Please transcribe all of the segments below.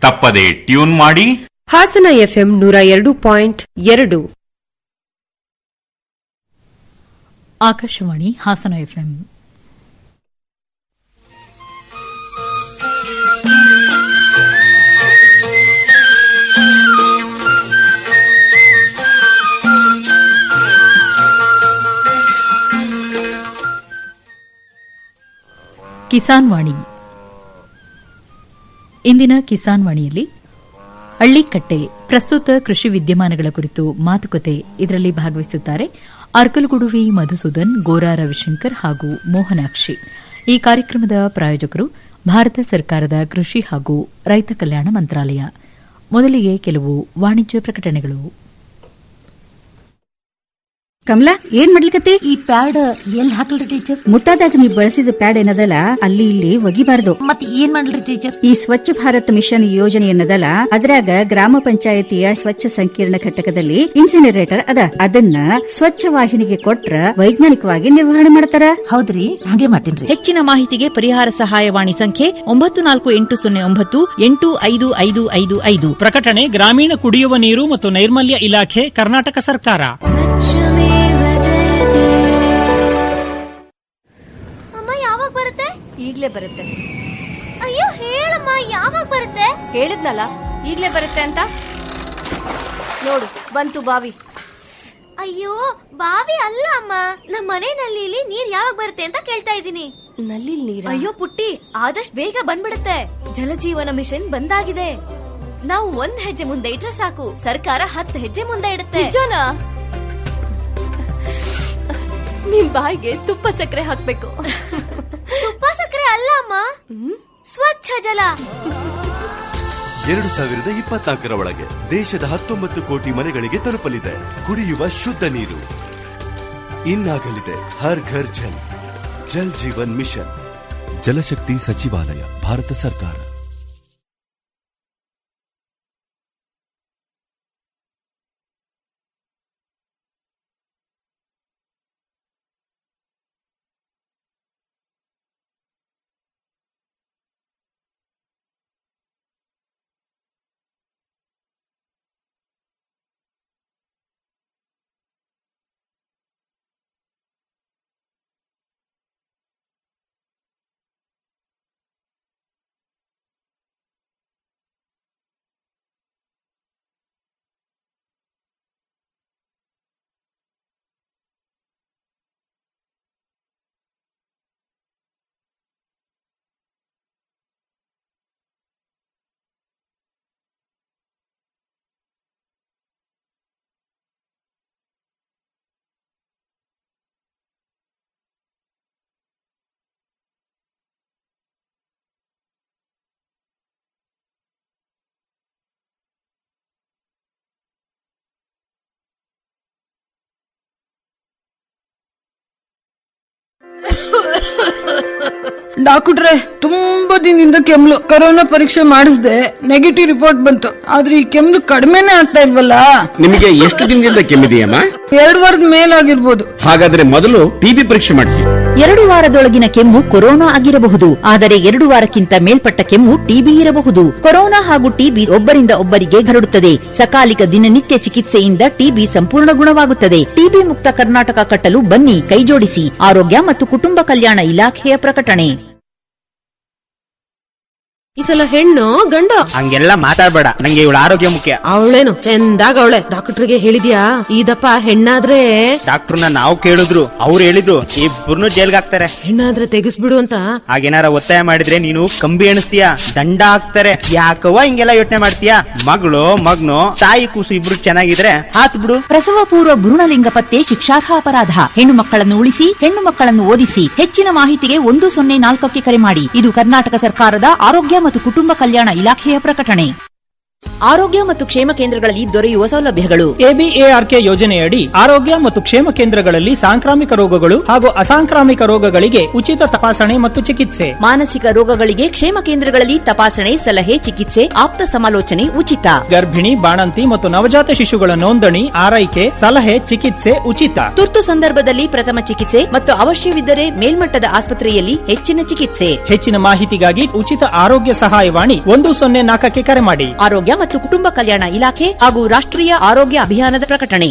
ತಪ್ಪದೆ ಟ್ಯೂನ್ ಮಾಡಿ ಹಾಸನ ಎಫ್ಎಂ ನೂರ ಎರಡು ಪಾಯಿಂಟ್ ಎರಡು ಆಕಾಶವಾಣಿ ಹಾಸನ ಎಫ್ಎಂ ಕಿಸಾನ್ ವಾಣಿ ಇಂದಿನ ಕಿಸಾನ್ ವಾಣಿಯಲ್ಲಿ ಹಳ್ಳಿಕಟ್ಟೆ ಪ್ರಸ್ತುತ ಕೃಷಿ ವಿದ್ಯಮಾನಗಳ ಕುರಿತು ಮಾತುಕತೆ ಇದರಲ್ಲಿ ಭಾಗವಹಿಸುತ್ತಾರೆ ಅರ್ಕಲಗುಡುವಿ ಮಧುಸೂದನ್ ಗೋರಾ ರವಿಶಂಕರ್ ಹಾಗೂ ಮೋಹನಾಕ್ಷಿ ಈ ಕಾರ್ಯಕ್ರಮದ ಪ್ರಾಯೋಜಕರು ಭಾರತ ಸರ್ಕಾರದ ಕೃಷಿ ಹಾಗೂ ರೈತ ಕಲ್ಯಾಣ ಮಂತ್ರಾಲಯ ಮೊದಲಿಗೆ ಕೆಲವು ವಾಣಿಜ್ಯ ಪ್ರಕಟಣೆಗಳು ಕಮಲಾ ಏನ್ ಮಾಡ್ಲಿಕತ್ತಿ ಈ ಪ್ಯಾಡ್ ಎಲ್ಲಿ ಹಾಕಲ್ರಿ ಟೀಚರ್ ಮುಟ್ಟಾದಾಗ ನೀ ಬಳಸಿದ ಪ್ಯಾಡ್ ಏನದಲ್ಲ ಅಲ್ಲಿ ಇಲ್ಲಿ ಒಗಿಬಾರ್ದು ಮತ್ ಏನ್ ಮಾಡ್ಲಿ ಟೀಚರ್ ಈ ಸ್ವಚ್ಛ ಭಾರತ್ ಮಿಷನ್ ಯೋಜನೆ ಏನದಲ್ಲ ಅದ್ರಾಗ ಗ್ರಾಮ ಪಂಚಾಯತಿಯ ಸ್ವಚ್ಛ ಸಂಕೀರ್ಣ ಘಟಕದಲ್ಲಿ ಇನ್ಸಿನರೇಟರ್ ಅದ ಅದನ್ನ ಸ್ವಚ್ಛ ವಾಹಿನಿಗೆ ಕೊಟ್ರ ವೈಜ್ಞಾನಿಕವಾಗಿ ನಿರ್ವಹಣೆ ಮಾಡ್ತಾರ ಹೌದ್ರಿ ಹಾಗೆ ಮಾಡ್ತೀನ್ರಿ ಹೆಚ್ಚಿನ ಮಾಹಿತಿಗೆ ಪರಿಹಾರ ಸಹಾಯವಾಣಿ ಸಂಖ್ಯೆ ಒಂಬತ್ತು ನಾಲ್ಕು ಎಂಟು ಸೊನ್ನೆ ಒಂಬತ್ತು ಎಂಟು ಐದು ಐದು ಐದು ಐದು ಪ್ರಕಟಣೆ ಗ್ರಾಮೀಣ ಕುಡಿಯುವ ನೀರು ಮತ್ತು ನೈರ್ಮಲ್ಯ ಇಲಾಖೆ ಕರ್ನಾಟಕ ಸರ್ಕಾರ ಅಮ್ಮ ಯಾವಾಗ ಬರುತ್ತೆ ಈಗ್ಲೇ ಬರುತ್ತೆ ಅಯ್ಯೋ ಹೇಳಮ್ಮ ಯಾವಾಗ ಬರುತ್ತೆ ಹೇಳಿದ್ನಲ್ಲ ಈಗ್ಲೇ ಬರುತ್ತೆ ಅಂತ ನೋಡು ಬಂತು ಬಾವಿ ಅಯ್ಯೋ ಬಾವಿ ಅಲ್ಲ ಅಮ್ಮ ನಮ್ಮ ಮನೆ ನಲ್ಲಿಲಿ ನೀರ್ ಯಾವಾಗ ಬರುತ್ತೆ ಅಂತ ಕೇಳ್ತಾ ಇದ್ದೀನಿ ನಲ್ಲಿ ನೀರ ಅಯ್ಯೋ ಪುಟ್ಟಿ ಆದಷ್ಟು ಬೇಗ ಬಂದ್ಬಿಡುತ್ತೆ ಜಲಜೀವನ ಮಿಷನ್ ಬಂದಾಗಿದೆ ನಾವು ಒಂದ್ ಹೆಜ್ಜೆ ಮುಂದೆ ಇಟ್ರೆ ಸಾಕು ಸರ್ಕಾರ ಹತ್ತು ಹೆಜ್ಜೆ ಮುಂದೆ ಇಡುತ್ತೆ ನಿಜನಾ ನಿಮ್ ಬಾಯಿಗೆ ತುಪ್ಪ ಸಕ್ಕರೆ ಹಾಕ್ಬೇಕು ತುಪ್ಪ ಸಕ್ಕರೆ ಅಲ್ಲ ಅಮ್ಮ ಸ್ವಚ್ಛ ಜಲ ಎರಡು ಸಾವಿರದ ಇಪ್ಪತ್ನಾಲ್ಕರ ಒಳಗೆ ದೇಶದ ಹತ್ತೊಂಬತ್ತು ಕೋಟಿ ಮನೆಗಳಿಗೆ ತಲುಪಲಿದೆ ಕುಡಿಯುವ ಶುದ್ಧ ನೀರು ಇನ್ನಾಗಲಿದೆ ಹರ್ ಘರ್ ಜಲ್ ಜಲ್ ಜೀವನ್ ಮಿಷನ್ ಜಲಶಕ್ತಿ ಸಚಿವಾಲಯ ಭಾರತ ಸರ್ಕಾರ ಡಾಕ್ಟ್ರೆ ತುಂಬಾ ದಿನದಿಂದ ಕೆಮ್ಲು ಕೊರೋನಾ ಪರೀಕ್ಷೆ ಮಾಡಿಸ್ದೆ ನೆಗೆಟಿವ್ ರಿಪೋರ್ಟ್ ಬಂತು ಆದ್ರೆ ಈ ಕೆಮ್ಲು ಕಡಿಮೆನೆ ಆಗ್ತಾ ಇಲ್ವಲ್ಲ ನಿಮಗೆ ಎಷ್ಟು ದಿನದಿಂದ ಕೆಮ್ಮಿದೆಯಮ್ಮ ಎರಡು ವಾರದ ಮೇಲಾಗಿರ್ಬೋದು ಹಾಗಾದ್ರೆ ಮೊದಲು ಟಿಬಿ ಪರೀಕ್ಷೆ ಮಾಡಿಸಿ ಎರಡು ವಾರದೊಳಗಿನ ಕೆಮ್ಮು ಕೊರೋನಾ ಆಗಿರಬಹುದು ಆದರೆ ಎರಡು ವಾರಕ್ಕಿಂತ ಮೇಲ್ಪಟ್ಟ ಕೆಮ್ಮು ಟಿಬಿ ಇರಬಹುದು ಕೊರೋನಾ ಹಾಗೂ ಟಿಬಿ ಒಬ್ಬರಿಂದ ಒಬ್ಬರಿಗೆ ಹರಡುತ್ತದೆ ಸಕಾಲಿಕ ದಿನನಿತ್ಯ ಚಿಕಿತ್ಸೆಯಿಂದ ಟಿಬಿ ಸಂಪೂರ್ಣ ಗುಣವಾಗುತ್ತದೆ ಟಿಬಿ ಮುಕ್ತ ಕರ್ನಾಟಕ ಕಟ್ಟಲು ಬನ್ನಿ ಕೈಜೋಡಿಸಿ ಆರೋಗ್ಯ ಮತ್ತು ಕುಟುಂಬ ಕಲ್ಯಾಣ ಇಲಾಖೆಯ ಪ್ರಕಟಣೆ ಈ ಸಲ ಹೆಣ್ಣು ಗಂಡು ಹಂಗೆಲ್ಲ ಮಾತಾಡ್ಬೇಡ ನಂಗೆ ಇವಳ ಆರೋಗ್ಯ ಮುಖ್ಯ ಅವಳೇನು ಚಂದಾಗ ಅವಳೆ ಡಾಕ್ಟರ್ಗೆ ಹೇಳಿದ್ಯಾ ಇದಪ್ಪ ಹೆಣ್ಣಾದ್ರೆ ಡಾಕ್ಟರ್ನ ನಾವು ಕೇಳಿದ್ರು ಅವ್ರು ಹೇಳಿದ್ರು ಇಬ್ಬರನ್ನು ಜೈಲ್ಗೆ ಹಾಕ್ತಾರೆ ಹೆಣ್ಣಾದ್ರೆ ತೆಗಿಸ್ಬಿಡು ಅಂತ ಹಾಗೇನಾರ ಒತ್ತಾಯ ಮಾಡಿದ್ರೆ ನೀನು ಕಂಬಿ ಎಣಿಸ್ತೀಯ ದಂಡ ಹಾಕ್ತಾರೆ ಯಾಕವ್ವ ಹಿಂಗೆಲ್ಲ ಯೋಚನೆ ಮಾಡ್ತೀಯ ಮಗಳು ಮಗ್ನು ತಾಯಿ ಕೂಸು ಇಬ್ರು ಚೆನ್ನಾಗಿದ್ರೆ ಹಾತ್ ಬಿಡು ಪ್ರಸವ ಪೂರ್ವ ಭ್ರೂಣಲಿಂಗ ಪತ್ತೆ ಶಿಕ್ಷಾರ್ಹ ಅಪರಾಧ ಹೆಣ್ಣು ಮಕ್ಕಳನ್ನು ಉಳಿಸಿ ಹೆಣ್ಣು ಮಕ್ಕಳನ್ನು ಓದಿಸಿ ಹೆಚ್ಚಿನ ಮಾಹಿತಿಗೆ ಒಂದು ಸೊನ್ನೆ ನಾಲ್ಕಕ್ಕೆ ಕರೆ ಮಾಡಿ ಇದು ಕರ್ನಾಟಕ ಸರ್ಕಾರದ ಆರೋಗ್ಯ ಮತ್ತು ಕುಟುಂಬ ಕಲ್ಯಾಣ ಇಲಾಖೆಯ ಪ್ರಕಟಣೆ ಆರೋಗ್ಯ ಮತ್ತು ಕ್ಷೇಮ ಕೇಂದ್ರಗಳಲ್ಲಿ ದೊರೆಯುವ ಸೌಲಭ್ಯಗಳು ಎಬಿಎಆರ್ಕೆ ಯೋಜನೆಯಡಿ ಆರೋಗ್ಯ ಮತ್ತು ಕ್ಷೇಮ ಕೇಂದ್ರಗಳಲ್ಲಿ ಸಾಂಕ್ರಾಮಿಕ ರೋಗಗಳು ಹಾಗೂ ಅಸಾಂಕ್ರಾಮಿಕ ರೋಗಗಳಿಗೆ ಉಚಿತ ತಪಾಸಣೆ ಮತ್ತು ಚಿಕಿತ್ಸೆ ಮಾನಸಿಕ ರೋಗಗಳಿಗೆ ಕ್ಷೇಮ ಕೇಂದ್ರಗಳಲ್ಲಿ ತಪಾಸಣೆ ಸಲಹೆ ಚಿಕಿತ್ಸೆ ಆಪ್ತ ಸಮಾಲೋಚನೆ ಉಚಿತ ಗರ್ಭಿಣಿ ಬಾಣಂತಿ ಮತ್ತು ನವಜಾತ ಶಿಶುಗಳ ನೋಂದಣಿ ಆರೈಕೆ ಸಲಹೆ ಚಿಕಿತ್ಸೆ ಉಚಿತ ತುರ್ತು ಸಂದರ್ಭದಲ್ಲಿ ಪ್ರಥಮ ಚಿಕಿತ್ಸೆ ಮತ್ತು ಅವಶ್ಯವಿದ್ದರೆ ಮೇಲ್ಮಟ್ಟದ ಆಸ್ಪತ್ರೆಯಲ್ಲಿ ಹೆಚ್ಚಿನ ಚಿಕಿತ್ಸೆ ಹೆಚ್ಚಿನ ಮಾಹಿತಿಗಾಗಿ ಉಚಿತ ಆರೋಗ್ಯ ಸಹಾಯವಾಣಿ ಒಂದು ಸೊನ್ನೆ ನಾಲ್ಕಕ್ಕೆ ಕರೆ ಮಾಡಿ ಆರೋಗ್ಯ ಮತ್ತು ಕುಟುಂಬ ಕಲ್ಯಾಣ ಇಲಾಖೆ ಹಾಗೂ ರಾಷ್ಟ್ರೀಯ ಆರೋಗ್ಯ ಅಭಿಯಾನದ ಪ್ರಕಟಣೆ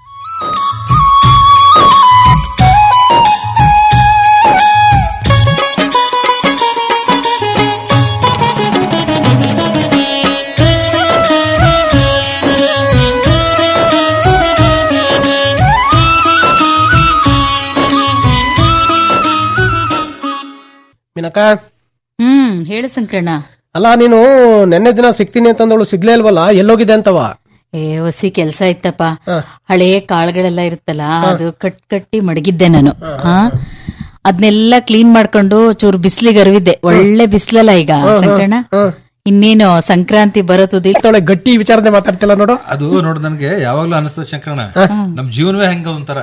ಮಿನಕ ಹ್ಮ್ ಹೇಳು ಸಂಕರಣ ಅಲ್ಲ ನೀನು ನೆನ್ನೆ ದಿನ ಸಿಗ್ತೀನಿ ಅಂತಂದವಳು ಸಿಗ್ಲೇ ಇಲ್ವಲ್ಲ ಎಲ್ಲೋಗಿದೆ ಅಂತವ ಏ ಹೊಸಿ ಕೆಲ್ಸ ಇತ್ತಪ್ಪ ಹಳೆಯ ಕಾಳುಗಳೆಲ್ಲ ಇರುತ್ತಲ್ಲ ಅದು ಕಟ್ ಕಟ್ಟಿ ಮಡಗಿದ್ದೆ ನಾನು ಹಾ ಅದನ್ನೆಲ್ಲ ಕ್ಲೀನ್ ಮಾಡ್ಕೊಂಡು ಚೂರು ಬಿಸ್ಲಿಗೆ ಅರಿವಿದ್ದೆ ಒಳ್ಳೆ ಬಿಸ್ಲಲ್ಲ ಈಗ ಸಂಕರಣ ಇನ್ನೇನು ಸಂಕ್ರಾಂತಿ ಬರೋತುದಿ ಗಟ್ಟಿ ವಿಚಾರನೆ ಮಾತಾಡ್ತಿಲ್ಲ ನೋಡು ಅದು ನೋಡು ನನ್ಗೆ ಯಾವಾಗ್ಲೂ ಅನಿಸ್ತದ ಶಂಕರಣ ನಮ್ ಜೀವನವೇ ಹೆಂಗ ಒಂಥರ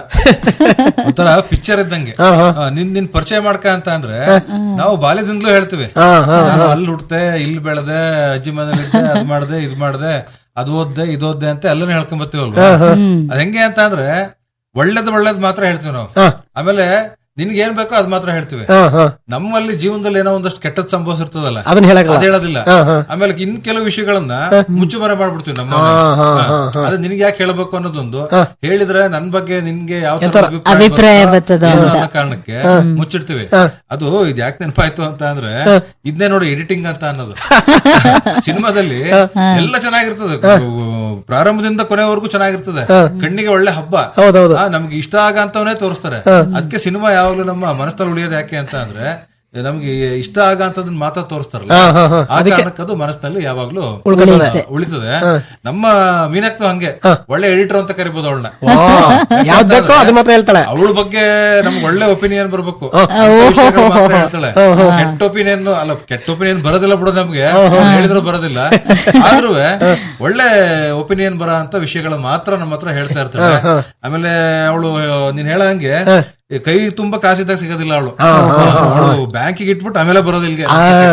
ಒಂಥರ ಪಿಕ್ಚರ್ ಇದ್ದಂಗೆ ಆ, ನಿನ್ ನಿನ್ ಪರಿಚಯ ಮಾಡ್ಕ ಅಂತ ಅಂದ್ರೆ ನಾವು ಬಾಲ್ಯದಿಂದಲೂ ಹೇಳ್ತೀವಿ ನಾನು ಅಲ್ಲಿ ಹುಟ್ಟತೆ ಇಲ್ಲಿ ಬೆಳೆದೆ ಅಜ್ಜಿ ಮನೇಲಿ ಇದ್ದೆ ಅದ್ ಮಾಡ್ದೆ ಇದ್ ಮಾಡ್ದೆ ಅದು ಓದ್ದೆ ಇದು ಓದ್ದೆ ಅಂತ ಎಲ್ಲರೂ ಹೇಳ್ಕೊಂಡ್ ಬರ್ತೀವಲ್ವಾ ಅದ್ ಹೆಂಗೆ ಅಂತ ಅಂದ್ರೆ ಒಳ್ಳೇದ್ ಒಳ್ಳೇದ್ ಮಾತ್ರ ಹೇಳ್ತೀವಿ ನಾವು ಆಮೇಲೆ ನಿನ್ಗೆ ಏನ್ ಬೇಕೋ ಅದ್ ಮಾತ್ರ ಹೇಳ್ತೀವಿ ಹಾ, ಹಾ. ನಮ್ಮಲ್ಲಿ ಜೀವನದಲ್ಲಿ ಏನೋ ಒಂದಷ್ಟು ಕೆಟ್ಟದ್ ಸಂಭವಿಸಿರ್ತದಲ್ಲ ಅದನ್ನ ಹೇಳಕ್ಕಿಲ್ಲ. ಅದ್ ಹೇಳೋದಿಲ್ಲ ಹಾ, ಹಾ. ಆಮೇಲೆ ಇನ್ ಕೆಲವು ವಿಷಯಗಳನ್ನ ಮುಚ್ಚುಮರೆ ಮಾಡ್ಬಿಡ್ತೀವಿ ನಮ್ಮ ಹಾ, ಹಾ, ಹಾ. ಹಾ, ಹಾ. ಅದು ನಿನ್ಗೆ ಯಾಕೆ ಹೇಳ್ಬೇಕು ಅನ್ನೋದೊಂದು ಹೇಳಿದ್ರೆ ನನ್ ಬಗ್ಗೆ ನಿನ್ಗೆ ಯಾವ ತರ ಎಂತರ? ಅಭಿಪ್ರಾಯ ಬರ್ತದೋ ಬರ್ತದೋ ಏನೋ ಅಂತ. ಅನ್ನೋ ಕಾರಣಕ್ಕೆ ಹಾ. ಮುಚ್ಚಿಡ್ತೀವಿ ಹಾ. ಅದು ಇದ್ ಯಾಕೆ ನೆನಪಾಯ್ತು ಅಂತ ಅಂದ್ರೆ ಇದನ್ನೇ ನೋಡಿ ಎಡಿಟಿಂಗ್ ಅಂತ ಅನ್ನೋದು ಸಿನಿಮಾದಲ್ಲಿ ಎಲ್ಲ ಚೆನ್ನಾಗಿರ್ತದೆ ಪ್ರಾರಂಭದಿಂದ ಕೊನೆವರೆಗೂ ಚೆನ್ನಾಗಿರ್ತದೆ ಕಣ್ಣಿಗೆ ಒಳ್ಳೆ ಹಬ್ಬ ಹೌದೌದು. ಆ, ನಮ್ಗೆ ಇಷ್ಟ ಆಗ ಅಂತವನೇ ತೋರಿಸ್ತಾರೆ ಅದಕ್ಕೆ ಸಿನಿಮಾ ಯಾವಾಗ್ಲೂ ನಮ್ಮ ಮನಸ್ಸಲ್ಲಿ ಉಳಿಯೋದು ಯಾಕೆ ಅಂತ ಅಂದ್ರೆ ನಮ್ಗೆ ಇಷ್ಟ ಆಗ ಅಂತದನ್ನ ಮಾತ್ರ ತೋರಿಸ್ತಾರಲ್ಲ ಹಾ, ಹಾ, ಹಾ. ಆ ಅದಕ್ಕೆ- ಕಾರಣಕ್ಕೆ ಅದು ಮನಸ್ಸಿನಲ್ಲಿ ಯಾವಾಗ್ಲೂ ಉಳ್ಕೊತದೆ. ಉಳಿತದೆ ನಮ್ಮ ಮೀನಕ್ನು ಹಂಗೆ ಒಳ್ಳೆ ಎಡಿಟರ್ ಅಂತ ಕರಿಬಹುದು ಅವಳನ್ನ ಯಾವ್ದ್ ಬೇಕೋ ಅದು ಮಾತ್ರ ಹೇಳ್ತಾಳೆ ಅವಳ ಬಗ್ಗೆ ನಮ್ಗೆ ಒಳ್ಳೆ ಒಪಿನಿಯನ್ ಬರ್ಬೇಕು ಹಾ. ವಿಷಯಗಳು ಮಾತ್ರ ಹೇಳ್ತಾಳೆ ಕೆಟ್ಟ ಒಪಿನಿಯನ್ ಅಲ್ಲ ಕೆಟ್ಟ ಒಪಿನಿಯನ್ ಬರೋದಿಲ್ಲ ಬಿಡೋದು ನಮ್ಗೆ ಹೇಳಿದ್ರು ಬರೋದಿಲ್ಲ ಆದ್ರೂ ಒಳ್ಳೆ ಒಪಿನಿಯನ್ ಬರೋ ಅಂತ ವಿಷಯಗಳ ಮಾತ್ರ ನಮ್ಮ ಹತ್ರ ಹೇಳ್ತಾ ಇರ್ತಾಳೆ ಆಮೇಲೆ ಅವಳು ನೀನ್ ಹೇಳಂಗೆ ಈ ಕೈ ತುಂಬಾ ಕಾಸಿದ್ದಾಗ ಸಿಗೋದಿಲ್ಲ ಅವಳು ಅವಳು ಬ್ಯಾಂಕಿಗೆ ಇಟ್ಬಿಟ್ಟು ಆಮೇಲೆ ಬರೋದು ಇಲ್ಲಿಗೆ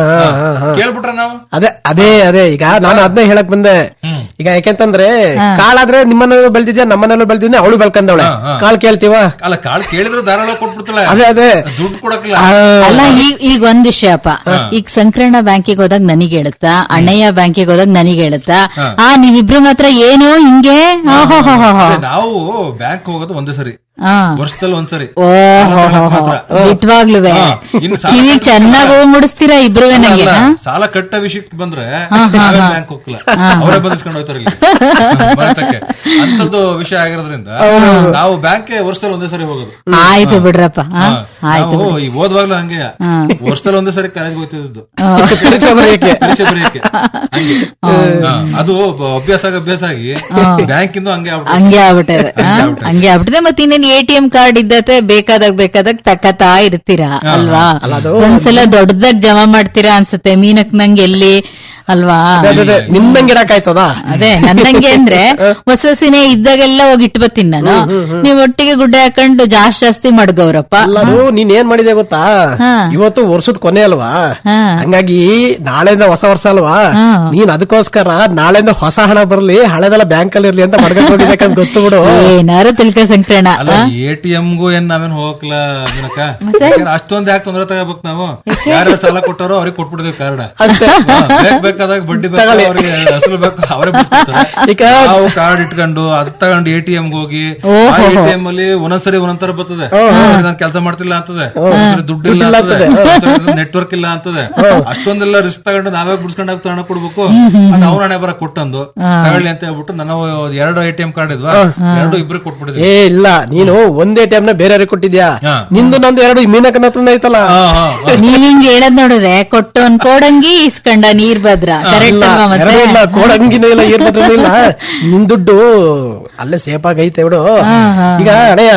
ಕೇಳ್ಬಿಟ್ರ ನಾವು ಅದೇ ಅದೇ ಅದೇ ಈಗ ನಾನು ಅದನ್ನೇ ಹೇಳಕ್ ಬಂದೆ ಈಗ ಯಾಕೆಂತಂದ್ರೆ ಕಾಳಾದ್ರೆ ನಿಮ್ಮನೆಲ್ಲೂ ಬೆಳ್ದಿದ್ಯಾ ನಮ್ಮನೆಲ್ಲೂ ಬೆಳ್ದಿದ್ದೆ ಅವಳು ಬೆಳ್ಕೊಂಡವಳೆ ಹಾ, ಹಾ. ಕಾಳ್ ಕೇಳ್ತೀವ ಅಲ್ಲ ಕಾಳು ಕೇಳಿದ್ರು ಧಾರಾಳ ಕೊಟ್ಬಿಡ್ತಾಳೆ ಅದೇ ಅದೇ ದುಡ್ಡು ಕೊಡಕ್ಕಿಲ್ಲ ಅಲ್ಲ ಈಗ ಈಗ ಒಂದ್ ವಿಷಯಪ್ಪ ಈಗ ಸಂಕರಣ ಬ್ಯಾಂಕಿಗೆ ಹೋದಾಗ ನನಗೆ ಹೇಳುತ್ತಾ ಅಣ್ಣಯ್ಯ ಬ್ಯಾಂಕಿಗೆ ಹೋದಾಗ ನನಗೆ ಹೇಳುತ್ತಾ ಆ ನೀವಿಬ್ರು ಮಾತ್ರ ಏನು ಹಿಂಗೆ ಓಹೋಹೋಹೋ. ಅದೇ ನಾವು ಬ್ಯಾಂಕ್ ಹೋಗೋದು ಒಂದೇ ಸರಿ ಆ. ವರ್ಷದಲ್ಲಿ ಒಂದ್ಸರಿ ಓಹೋಹೋಹೋ. ನಿಜವಾಗ್ಲೂವೆ ಹಾ. ಇನ್ನು ಸಾಲ ಕಿವಿ ಕಟ್ಟೋ ಚೆನ್ನಾಗಿ ಮುಡಿಸ್ತೀರಾ ಇಬ್ರು ಅಲ್ಲ, ನಂಗೆ ಅಲ್ಲ. ಹಾ? ಸಾಲ ಕಟ್ಟ ವಿಷಯಕ್ಕೆ ಬಂದ್ರೆ ಹಾ, ಹಾ, ನಾವೇ ಹಾ. ಬ್ಯಾಂಕ್ ಹೋಗ್ತಿಲ್ಲ ಅವರೇ ಬಂದಿಸ್ಕೊಂಡು ಹೋಗ್ತಾರೆ ಇಲ್ಲಿ ಭಾರತಕ್ಕೆ ಅಂತದ್ದು ವಿಷಯ ಆಗಿರೋದ್ರಿಂದ ನಾವು ಬ್ಯಾಂಕ್ ವರ್ಷದಲ್ಲಿ ಒಂದೇ ಸರಿ ಹೋಗೋದು ಆಯ್ತು ಬಿಡ್ರಪ್ಪ ಹಾ? ಹಾ. ಆಯ್ತು ನಾವು ಬಿಡ್ರಿ ಈ ಓದುವಾಗ್ಲೂ ಹಂಗೆ ಹಾ. ವರ್ಷದಲ್ಲಿ ಒಂದೇ ಸರಿ ಕಾಲೇಜ್ ಹೋಗ್ತಿದ್ದು ಹಾ. ಪರೀಕ್ಷೆ ಬರೆಯಕ್ಕೆ. ಪರೀಕ್ಷೆ ಬರೆಯಕ್ಕೆ ಹಂಗೆ ಹಾ. ಅದು ಬ- ಅಭ್ಯಾಸ ಆಗಿ ಅಭ್ಯಾಸ ಆಗಿ ಬ್ಯಾಂಕಿಂದ ಹಂಗೆ ಆಗ್ಬಿಟ್ಟಿದೆ. ಹಂಗೆ ಆಗ್ಬಿಟ್ಟದೆ ಹಂಗೆ ಆಗ್ಬಿಟ್ಟಿದೆ. ಹಂಗೆ ಆಗ್ಬಿಟ್ಟಿದೆ ಮತ್ತೆ ಇನ್ನೇನ್ ಎ ಟಿ ಎಂ ಕಾರ್ಡ್ ಇದ್ದತೆ ಬೇಕಾದಾಗ ಬೇಕಾದಾಗ ತಕ್ಕತಾ ಇರ್ತೀರಾ ಅಲ್ವಾ ಒಂದ್ಸಲ ದೊಡ್ಡದಾಗ ಜಮಾ ಮಾಡ್ತೀರಾ ಅನ್ಸುತ್ತೆ ಮೀನಕ್ ನಂಗೆ ಎಲ್ಲಿ ಅಲ್ವಾ ಅದೇ, ಅದೇ, ಅದೇ. ನಿಮ್ದಂಗೆ ಇಡಕಾಯ್ತದ ಅದೇ ನನ್ನಂಗೆ ಅಂದ್ರೆ ಹೊಸ ಹೊಸಿನೇ ಇದ್ದಾಗೆಲ್ಲ ಹೋಗಿ ಇಟ್ಟು ಬರ್ತೀನಿ ನಾನು ನೀವ್ ಒಟ್ಟಿಗೆ ಗುಡ್ಡೆ ಹಾಕೊಂಡು ಜಾಸ್ತಿ ಜಾಸ್ತಿ ಮಡ್ಗವ್ರಪ್ಪ ಅಲ್ಲದು ನೀನ್ ಏನ್ ಮಾಡಿದೆ ಗೊತ್ತಾ ಹಾ. ಇವತ್ತು ವರ್ಷದ ಕೊನೆ ಅಲ್ವಾ ಹಾ. ಹಂಗಾಗಿ ನಾಳೆಯಿಂದ ಹೊಸ ವರ್ಷ ಅಲ್ವಾ ಹಾ. ನೀನ್ ಅದಕ್ಕೋಸ್ಕರ ನಾಳೆಯಿಂದ ಹೊಸ ಹಣ ಬರ್ಲಿ ಹಳೆದೆಲ್ಲ ಬ್ಯಾಂಕ್ ಅಲ್ಲಿ ಇರ್ಲಿ ಅಂತ ಮಡ್ಕೊಂಡು ಹೋಗಿದ್ದಕ್ಕೆ ಗೊತ್ತು ಬಿಡು ಏನಾರು ತಿಳ್ಕ ಸಂಕ್ರಣ ಅಲ್ಲ ಎ ಟಿ ಎಮ್ಗೂ ಏನ್ ನಾವೇನ್ ಹೋಗಕ್ಲ ದಿನಕ ಅಷ್ಟೊಂದ್ ಯಾಕೆ ತೊಂದ್ರೆ ತಗೋಬೇಕು ನಾವು ಯಾರ್ಯಾರು ಸಾಲ ಕೊಟ್ಟಾರೋ ಅವ್ರಿಗೆ ಕೊಟ್ಬಿಡ್ತೀವಿ ಕಾರ್ಡ್ ಬೇಕ್ ಬೇಕಾದಾಗ ಬಡ್ಡಿ ಬೇಕು ಅವ್ರಿಗೆ ಅಸಲು ಬೇಕು ಅವರೇ ಈಗ ನಾವು ಕಾರ್ಡ್ ಇಟ್ಕೊಂಡು ಅದ್ ತಗೊಂಡು ಎ ಟಿ ಎಂ ಹೋಗಿ ಓಹೋ. ಎ ಟಿ ಎಂ ಅಲ್ಲಿ ಒಂದೊಂದ್ಸರಿ ಒಂದೊಂದರ ಬರ್ತದೆ ನಾನು ಕೆಲಸ ಮಾಡ್ತಿಲ್ಲ ಅಂತದೆ ಹ್ಮ್. ಒಂದೊಂದ್ಸರಿ ದುಡ್ಡು ಇಲ್ಲ ದುಡ್ಡಿಲ್ಲ ಅಂತದೆ ನೆಟ್ವರ್ಕ್ ಇಲ್ಲ ಅಂತದೆ ಅಷ್ಟೊಂದೆಲ್ಲ ರಿಸ್ಕ್ ತಗೊಂಡು ನಾವೇ ಬಿಡ್ಸ್ಕೊಂಡು ಹೋಗಿ ಹಣ ಕೊಡ್ಬೇಕು ಅದು ಅವ್ರ ಹಣೆ ಬರ ಕೊಟ್ಟಂದು ತಗೊಳ್ಳಿ ಅಂತ ಹೇಳ್ಬಿಟ್ಟು ನನ್ನ ಎರಡು ಎ ಟಿ ಎಂ ಕಾರ್ಡ್ ಇದ್ವಾ ಎರಡು ಇಬ್ರಿಗೆ ಕೊಟ್ಬಿಟ್ಟಿದ್ವಿ ಏ ಇಲ್ಲ ನೀನು ಒಂದೇ ಟೈಮ್ ನ ಬೇರೆಯವ್ರಿಗೆ ಕೊಟ್ಟಿದ್ಯಾ ಹಾ. ನಿಂದು ನಂದು ಎರಡು ಮೀನಕನ ಹತ್ರನೇ ಐತಲ್ಲ ನೀವ್ ಹಿಂಗ್ ಹೇಳದ್ ನೋಡಿದ್ರೆ ಕೊಟ್ಟೋನ್ ಕೋಡಂಗಿ ಇಸ್ಕೊಂಡ ನೀರ್ ಭದ್ರ ಹತ್ರ ಕರೆಕ್ಟ್ ಅಲ್ವಾ ಮತ್ತೆ ಎರಡೂ ಇಲ್ಲ ಕೊಡಂಗಿನೂ ಇಲ್ಲ ಏನ್ ಮಾತ್ರನೂ ಇಲ್ಲ ನಿನ್ ದುಡ್ಡು ಅಲ್ಲೇ ಸೇಫ್ ಆಗೈತೆ ಬಿಡು ಈಗ ಅಣಯ್ಯ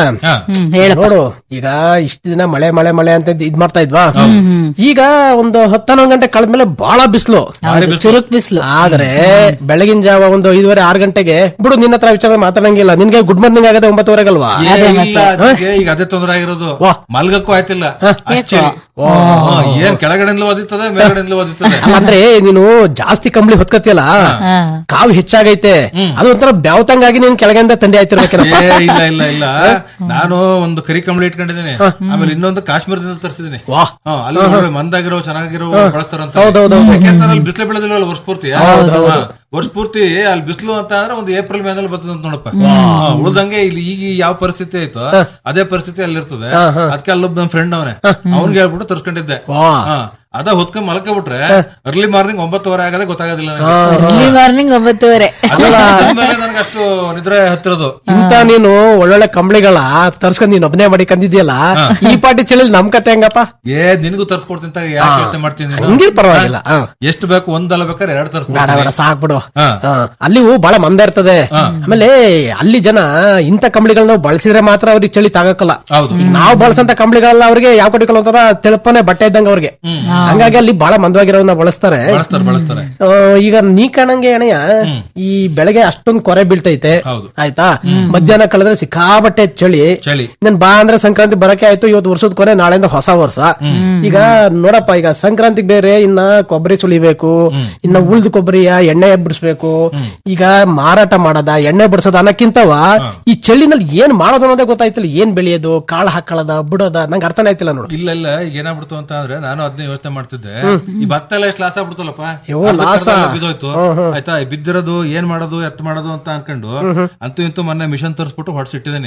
ನೋಡು ಈಗ ಇಷ್ಟ ದಿನ ಮಳೆ ಮಳೆ ಮಳೆ ಅಂತ ಇದ್ ಮಾಡ್ತಾ ಇದ್ವಾ ಈಗ ಒಂದು ಹತ್ತನ್ನೊಂದು ಗಂಟೆ ಕಳೆದ್ಮೇಲೆ ಬಹಳ ಬಿಸಿಲು ಚುರುಕ್ ಬಿಸಿಲು ಆದ್ರೆ ಬೆಳಗಿನ ಜಾವ ಒಂದು ಐದುವರೆ ಆರು ಗಂಟೆಗೆ ಬಿಡು ನಿನ್ನ ಹತ್ರ ವಿಚಾರ ಮಾತಾಡಂಗಿಲ್ಲ ನಿನ್ಗೆ ಗುಡ್ ಮಾರ್ನಿಂಗ್ ಆಗದೆ ಒಂಬತ್ತುವರೆಗಲ್ವಾ ಏ, ಇಲ್ಲ ಅದ್ಕೆ ಈಗ ಅದೇ ತೊಂದರೆ ಆಗಿರೋದು ಮಲ್ಗಕ್ಕೂ ಆಯ್ತಿಲ್ಲ ಅಷ್ಟ್ ಚಳಿ. ಹಾ, ಏನ್ ಕೆಳಗಡೆಯಿಂದಲೂ ಓದಿರ್ತದೆ ಮೇಲ್ಗಡೆಯಿಂದಲೂ ಓದಿರ್ತದೆ ಅಂದ್ರೆ ನೀನು ಜಾಸ್ತಿ ಕಂಬಳಿ ಹೊತ್ಕತಿಯಲ್ಲ ಕಾವು ಹೆಚ್ಚಾಗೈತೆ ಅದು ಒಂಥರ ಬ್ಯಾವತಂಗಾಗಿ ನೀನ್ ಕೆಳಗಿಂದ ತಂಡಿ ಆಯ್ತಿರ್ಬೇಕೇನೋ ಏ ಇಲ್ಲ ಇಲ್ಲ ಇಲ್ಲ ನಾನು ಒಂದು ಕರಿ ಕಂಬಳಿ ಇಟ್ಕೊಂಡಿದ್ದೀನಿ ಆಮೇಲೆ ಇನ್ನೊಂದು ಕಾಶ್ಮೀರದಿಂದ ತರಿಸಿದೀನಿ ಅಲ್ಲಿ ನೋಡ್ರಿ ಮಂದಾಗಿರೋ ಚೆನ್ನಾಗಿರೋ ಬಳಸ್ತಾರಂತ ಯಾಕೆಂದ್ರೆ ಅಲ್ಲಿ ಬಿಸಿಲು ಬೀಳೋದಿಲ್ಲ ವರ್ಷ ಪೂರ್ತಿ ಹಾ, ವರ್ಷ ಪೂರ್ತಿ ಅಲ್ಲಿ ಬಿಸಿಲು ಅಂತ ಅಂದ್ರೆ ಒಂದು ಏಪ್ರಿಲ್ ಮೇನಲ್ಲಿ ಬರ್ತದೆ ಅಂತ ನೋಡಪ್ಪ ಹಾ, ಉಳ್ದಂಗೆ ಇಲ್ಲಿ ಈಗ ಯಾವ ಪರಿಸ್ಥಿತಿ ಆಯ್ತು ಅದೇ ಪರಿಸ್ಥಿತಿ ಅಲ್ಲಿ ಇರ್ತದೆ ಅದಕ್ಕೆ ಅಲ್ಲೊಬ್ಬ ನಮ್ ಫ್ರೆಂಡ್ ಅವನೇ ಅವ್ನ್ಗೆ ಹೇಳ್ಬಿಟ್ಟು ತರ್ಸ್ಕೊಂಡಿದ್ದೆ ಹಾ, ಅದ ಹೊತ್ಕೊಂಡ್ ಮಲ್ಕೊಬಿಟ್ರೆ ಅರ್ಲಿ ಮಾರ್ನಿಂಗ್ ಒಂಬತ್ತುವರೆ ಆಗದೆ ಗೊತ್ತಾಗೋದಿಲ್ಲ ನನಗೆ. ಅರ್ಲಿ ಮಾರ್ನಿಂಗ್ ಒಂಬತ್ತುವರೆ ಅದೆಲ್ಲ ಆದ್ಮೇಲೆ ನನಗೆ ಅಷ್ಟು ನಿದ್ರೆ ಹತ್ತಿರೋದು ಇಂತ ನೀನು ಒಳ್ಳೊಳ್ಳೆ ಕಂಬಳಿಗಳ ತರ್ಸ್ಕೊಂಡ್ ನೀನ್ ಒಬ್ಬನೇ ಮಾಡಿ ಕಂದಿದ್ಯಲ್ಲ ಈ ಪಾಟಿ ಚಳಿ ನಮ್ ಕತೆ ಹೆಂಗಪ್ಪ ಏ ನಿನಗೂ ತರ್ಸ್ಕೊಡ್ತೀನಿ ಅಂತ ಯಾಕೆ ಯೋಚನೆ ಮಾಡ್ತೀನಿ ನೀನು? ಹಂಗಿರ್ ಪರವಾಗಿಲ್ಲ ಹಾ. ಎಷ್ಟು ಬೇಕು ಒಂದಲ್ಲ ಬೇಕಾದ್ರೆ ಎರಡು ಬೇಡ ಬೇಡ ತರ್ಸ್ಕೊಡ್ತೀನಿ ಸಾಕ್ಬಿಡು ಹಾ. ಹಾ. ಅಲ್ಲಿ ಬಹಳ ಮಂದ ಇರ್ತದೆ ಆಮೇಲೆ ಅಲ್ಲಿ ಜನ ಇಂತ ಕಂಬಳಿಗಳನ್ನ ಬಳಸಿದ್ರೆ ಮಾತ್ರ ಅವ್ರಿಗೆ ಚಳಿ ತಾಗಕ್ಕಲ್ಲ ಹೌದು ಈಗ ನಾವು ಬಳಸಂತ ಕಂಬಳಿಗಳೆಲ್ಲ ಅವ್ರಿಗೆ ಯಾವ ಕಡಿಕಲ್ಲ ಒಂಥರ ತೆಳಪನೆ ಬಟ್ಟೆ ಇದ್ದಂಗ ಅವ್ರಿಗೆ ಹಂಗಾಗಿ ಅಲ್ಲಿ ಬಹಳ ಮಂದವಾಗಿರೋನ್ನ ಬಳಸ್ತಾರೆ ಬಳಸ್ತಾರೆ ಬಳಸ್ತಾರೆ ಆ, ಈಗ ನೀ ಕಾಣಂಗೆ ಅಣಯ್ಯ ಈ ಬೆಳಗ್ಗೆ ಅಷ್ಟೊಂದು ಕೊರೆ ಬೀಳ್ತೈತೆ ಹೌದು. ಆಯ್ತಾ ಮಧ್ಯಾಹ್ನ ಕಳೆದ್ರೆ ಸಿಕ್ಕಾಬಟ್ಟೆ ಚಳಿ ಚಳಿ ನನ್ ಬಾ ಅಂದ್ರೆ ಸಂಕ್ರಾಂತಿ ಬರಕೆ ಆಯ್ತು ಇವತ್ತು ವರ್ಷದ ಕೊನೆ ನಾಳೆಯಿಂದ ಹೊಸ ವರ್ಷ ಈಗ ನೋಡಪ್ಪ ಈಗ ಸಂಕ್ರಾಂತಿಗೆ ಬೇರೆ ಇನ್ನ ಕೊಬ್ಬರಿ ಸುಲಿಬೇಕು ಇನ್ನ ಉಳ್ದು ಕೊಬ್ಬರಿಯ ಎಣ್ಣೆ ಬಿಡಿಸ್ಬೇಕು ಈಗ ಮಾರಾಟ ಮಾಡದ ಎಣ್ಣೆ ಬಿಡಿಸೋದ ಅನ್ನಕ್ಕಿಂತವ ಈ ಚಳಿನಲ್ಲಿ ಏನ್ ಮಾಡೋದು ಅನ್ನೋದೇ ಗೊತ್ತಾಯ್ತಿಲ್ಲ ಏನ್ ಬೆಳೆಯೋದು ಕಾಳು ಹಾಕೊಳ್ಳೋದ ಬಿಡೋದ ನಂಗೆ ಅರ್ಥನೇ ಆಯ್ತಿಲ್ಲ ನೋಡು ಇಲ್ಲ ಇಲ್ಲ ಈಗ ಏನಾಗ್ಬಿಡ್ತು ಅಂತ ಅಂದ್ರೆ ನಾನು ಅದನ್ನೇ ಯೋಚನೆ ಮಾಡ್ತಿದ್ದೆ ಈ ಭತ್ತ ಎಲ್ಲ ಎಷ್ಟು ಲಾಸ್ ಆಗ್ಬಿಡ್ತಲ್ಲಪ್ಪ ಅಯ್ಯೋ, ಅರ್ಧ ಲಾಸ. ಕರ್ದ ಎಲ್ಲ ಬಿದ್ದೋಯ್ತು ಆಯ್ತಾ ಈ ಬಿದ್ದಿರೋದು ಏನ್ ಮಾಡೋದು ಎತ್ ಮಾಡೋದು ಅಂತ ಅನ್ಕೊಂಡು ಅಂತೂ ಇಂತೂ ಮೊನ್ನೆ ಮಿಷನ್ ತರಿಸ್ಬಿಟ್ಟು ಹೊಡ್ಸಿಟ್ಟಿದ್ದೀನಿ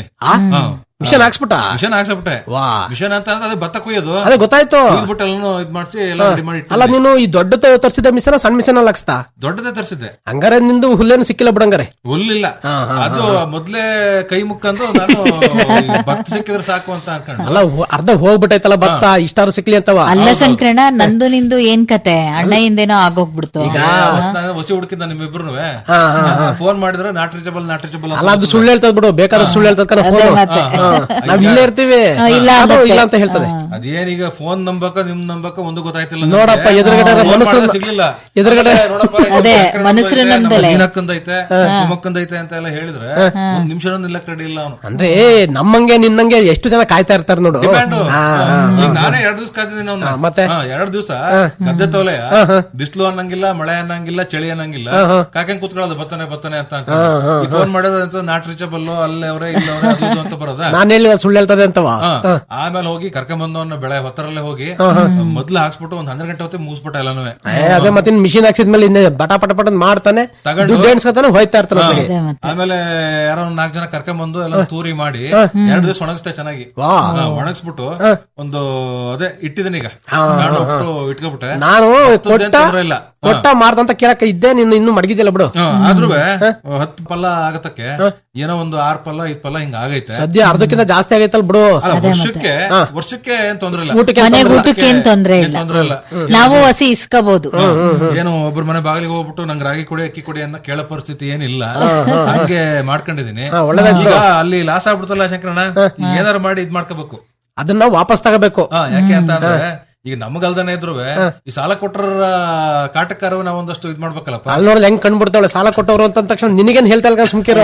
ಮಿಷನ್ ಹಾಕ್ಸ್ಬಿಟ್ಟ ಮಿಷನ್ ಹಾಕ್ಸಬಿಟ್ಟೆ ವಾ ಮಿಷನ್ ಅಂತ ಅಂದ್ರೆ ಅದೇ ಭತ್ತ ಕೊಯ್ಯೋದು ಅದೇ ಗೊತ್ತಾಯ್ತು ಕುಯ್ದ್ಬಿಟ್ಟು ಎಲ್ಲಾನು ಇದ್ ಮಾಡ್ಸಿ ಎಲ್ಲ ರೆಡಿ ಮಾಡಿ ಅಲ್ಲ ಇಟ್ಟಿದ್ದೀನಿ. ನೀನು ಈ ದೊಡ್ಡ ತರಿಸಿದ ಮಿಷನ್ ಸಣ್ಣ ಮಿಷನ್ ಅಲ್ಲಿ ಹಾಕ್ಸ್ತಾ ದೊಡ್ಡದೇ ತರಿಸಿದ್ದೆ ಹಂಗಾರೆ ನಿಂದು ಹುಲ್ಲೇನು ಸಿಕ್ಕಿಲ್ಲ ಬಿಡಂಗಾರೆ ಹುಲ್ಲಿಲ್ಲ ಅದು ಮೊದ್ಲೇ ಕೈ ಮುಕ್ಕಂದು ನಾನು ಈ ಭತ್ತ ಸಿಕ್ಕಿದ್ರೆ ಸಾಕು ಅಂತ ಅನ್ಕೊಂಡು ಅಲ್ಲ ಹೋ- ಅರ್ಧ ಹೋಗ್ಬಿಟ್ಟೈತಲ್ಲ ಭತ್ತ ಇಷ್ಟಾರು ಸಿಕ್ಲಿ ಅಂತವ ಅಲ್ಲ ಸಂಕ್ರಣ ನಂದು ನಿಂದು ಏನ್ ಕತೆ ಅಣ್ಣಯಿಂದೇನೋ ಆಗೋಗ್ಬಿಡ್ತು ನಾನು ಹೊಸಿ ಹುಡುಕಿದ್ದ ನಿಮ್ಮಿಬ್ರು ಹಾ, ಹಾ, ಫೋನ್ ಮಾಡಿದ್ರೆ ನಾಟ್ ರೀಚಬಲ್ ನಾಟ್ ರೀಚಬಲ್ ಅಲ್ಲ ಅದು ಸುಳ್ಳು ಹೇಳ್ತದ ಬಿಡು ಬೇಕಾದ್ರೆ ಸುಳ್ಳು ಹೇಳ್ತದ ಕಣ ಫೋನ್ ನಾವ್ ಇಲ್ಲೇ ಇರ್ತೀವಿ ಇಲ್ಲ ಅದು ಮತ್ತೆ. ಇಲ್ಲ ಅಂತ ಹೇಳ್ತದೆ ಅದೇನೀಗ ಫೋನ್ ನಂಬಕ ನಿಮ್ ನಂಬಕ ಒಂದು ಗೊತ್ತಾಯ್ತಿಲ್ಲ ನೋಡಪ್ಪ, ಎದುರುಗಡೆ ಮನಸ್ಸು- ಸಿಗ್ಲಿಲ್ಲ ಎದುರುಗಡೆ- ಮತ್ತೆ ನೋಡಪ್ಪ, ಇದು ಅದೇ, ಚಕ್ರ ಮನುಷ್ಯರು ಬಂದೈತೆ, ನಮ್ಮ ನಮ್ದಲೆ. ದಿನಕ್ಕಂದೈತೆ ಸುಮಕ್ಕಂದೈತೆ ಅಂತ ಎಲ್ಲ ಹೇಳಿದ್ರೆ ಒಂದ್ ನಿಮಿಷ ನಿಲ್ಲಕ್ ರೆಡಿ ಇಲ್ಲ ಅವನು ಅಂದ್ರೆ ನಮ್ಮಂಗೆ ನಿನ್ನಂಗೆ ಎಷ್ಟು ಜನ ಕಾಯ್ತಾ ಇರ್ತಾರ ನೋಡು ಡಿಮ್ಯಾಂಡು ಹಾ, ಹಾ, ಈಗ ನಾನೇ ಎರಡ್ ದಿವಸ ಕಾದಿದ್ದೀನಿ ಅವ್ನ ಮತ್ತೆ? ಎರಡ್ ದಿವಸ ಗದ್ದೆ ತೋಲೆ ಬಿಸಿಲು ಅನ್ನಂಗಿಲ್ಲ ಮಳೆ ಅನ್ನಂಗಿಲ್ಲ ಚಳಿ ಅನ್ನಂಗಿಲ್ಲ ಕಾಕಂಗ್ ಕುತ್ಕೊಳ್ಳೋದು ಬತ್ತನೆ ಬತ್ತನೆ ಅಂತ ಫೋನ್ ಮಾಡೋದು ಅಂತ ನಾಟ್ ರೀಚಬಲ್ ಅಲ್ಲೇ ಅವ್ರೆ ಇಲ್ಲ ಅವ್ರೆ ಅದು ಇದು ಅಂತ ಬರೋದ ನಾನ್ ಹೇಳಿದ ಸುಳ್ಳು ಹೇಳ್ತದೆ ಅಂತವ ಆಮೇಲೆ ಹೋಗಿ ಕರ್ಕೊಂಡ್ ಬಂದವನ್ನ ಬೆಳೆ ಹೊತ್ತರಲ್ಲೇ ಹೋಗಿ ಮೊದ್ಲು ಹಾಕ್ಸ್ಬಿಟ್ಟು ಒಂದ್ ಹನ್ನೆರಡು ಗಂಟೆ ಹೊತ್ತಿಗೆ ಮುಗಿಸ್ಬಿಟ್ಟ ಎಲ್ಲಾನು ಏ, ಅದೇ ಮತ್ತೆ ಮಿಷಿನ್ ಹಾಕ್ಸಿದ್ಮೇಲೆ ಇನ್ನೇ ಬಟ ಪಟ ಪಟ ಅಂತ ಮಾಡ್ತಾನೆ ತಗೊಂಡು- ದುಡ್ಡು ಎಣ್ಸ್ಕೊತಾನೆ ಹೋಯ್ತಾ ಇರ್ತಾನೆ ಅತ್ಲಾಗೆ. ಆಮೇಲೆ ಯಾರೋ ಒಂದ್ ನಾಲ್ಕು ಜನ ಕರ್ಕೊಂಡ್ ಬಂದು ಎಲ್ಲ ತೂರಿ ಮಾಡಿ ಎರಡು ದಿವಸ ಒಣಗಿಸ್ತೆ ಚೆನ್ನಾಗಿ ವಾ. ಹಾ, ಒಣಗಿಸ್ಬಿಟ್ಟು ಒಂದು ಅದೇ ಇಟ್ಟಿದ್ದೀನಿ ಈಗ ಇಟ್ಕೊಬಿಟ್ಟೆ ನಾನು ಹತ್ತದ್ದೇನ್ ಕೊಟ್ಟ ತೊಂದ್ರೆ ಇಲ್ಲ ಕೊಟ್ಟ ಮಾರ್ದಂತ ಕೇಳಕ್ ಇದ್ದೆ ನೀನು ಇನ್ನು ಮಡಗಿದ್ಯಲ್ಲ ಬಿಡು ಆದ್ರೂ ಹತ್ತು ಪಲ್ಲ ಆಗತಕ್ಕೆ ಏನೋ ಒಂದು ಆರ್ ಪಲ್ಲ ಐದ್ ಪಲ್ಲ ಹಿಂಗ ಆಗೈತೆ ಸದ್ಯ ಅರ್ಧಕ್ಕಿಂತ ಜಾಸ್ತಿ ಆಗೈತಲ್ಲ ಬಿಡು ಅಲ್ಲ, ವರ್ಷಕ್ಕೆ ವರ್ಷಕ್ಕೆ ಏನ್ ತೊಂದ್ರೆ ಇಲ್ಲ ಊಟಕ್ಕೆ ಏನ್ ಮನೆಗ್ ತೊಂದ್ರೆ ಊಟಕ್ಕೆ ಏನ್ ತೊಂದ್ರೆ ಏನ್ ಇಲ್ಲ ತೊಂದ್ರೆ ಇಲ್ಲ ನಾವು ಹಸಿ ಇಸ್ಕೋಬಹುದು ಏನು ಒಬ್ರ ಮನೆ ಬಾಗಿಲಿಗೆ ಹೋಗ್ಬಿಟ್ಟು ನಂಗೆ ರಾಗಿ ಕೊಡಿ ಅಕ್ಕಿ ಕೊಡಿ ಅನ್ನೋ ಕೇಳೋ ಪರಿಸ್ಥಿತಿ ಏನಿಲ್ಲ ಹಂಗೆ ಮಾಡ್ಕೊಂಡಿದೀನಿ ಈಗ ಅಲ್ಲಿ ಲಾಸ್ ಆಗ್ಬಿಡ್ತಲ್ಲ ಶಂಕರಣ್ಣ ಈಗ ಏನಾರು ಮಾಡಿ ಇದ್ ಮಾಡ್ಕೋಬೇಕು ಅದನ್ನ ವಾಪಸ್ ತಗೋಬೇಕು ಹಾ ಯಾಕೆ ಅಂತ ಅಂದ್ರೆ ಈಗ ನಮಗಲ್ದನೆ ಇದ್ರು ಈ ಸಾಲ ಕೊಟ್ಟರ ಕಾಟಕ್ಕಾರ ನಾವ್ ಒಂದಷ್ಟು ಇದ್ ಮಾಡ್ಬೇಕಲ್ಲಪ್ಪ ಅಲ್ಲಿ ನೋಡಿದ್ರೆ ಹೆಂಗ್ ಕಂಡ್ಬಿಡ್ತಾಳೆ ಸಾಲ ಕೊಟ್ಟವ್ರು ಅಂತ ಅಂದ ತಕ್ಷಣ ನಿನಗೇನ್ ಹೇಳ್ತಾ ಇಲ್ಲ ಸುಮ್ಕಿರೋ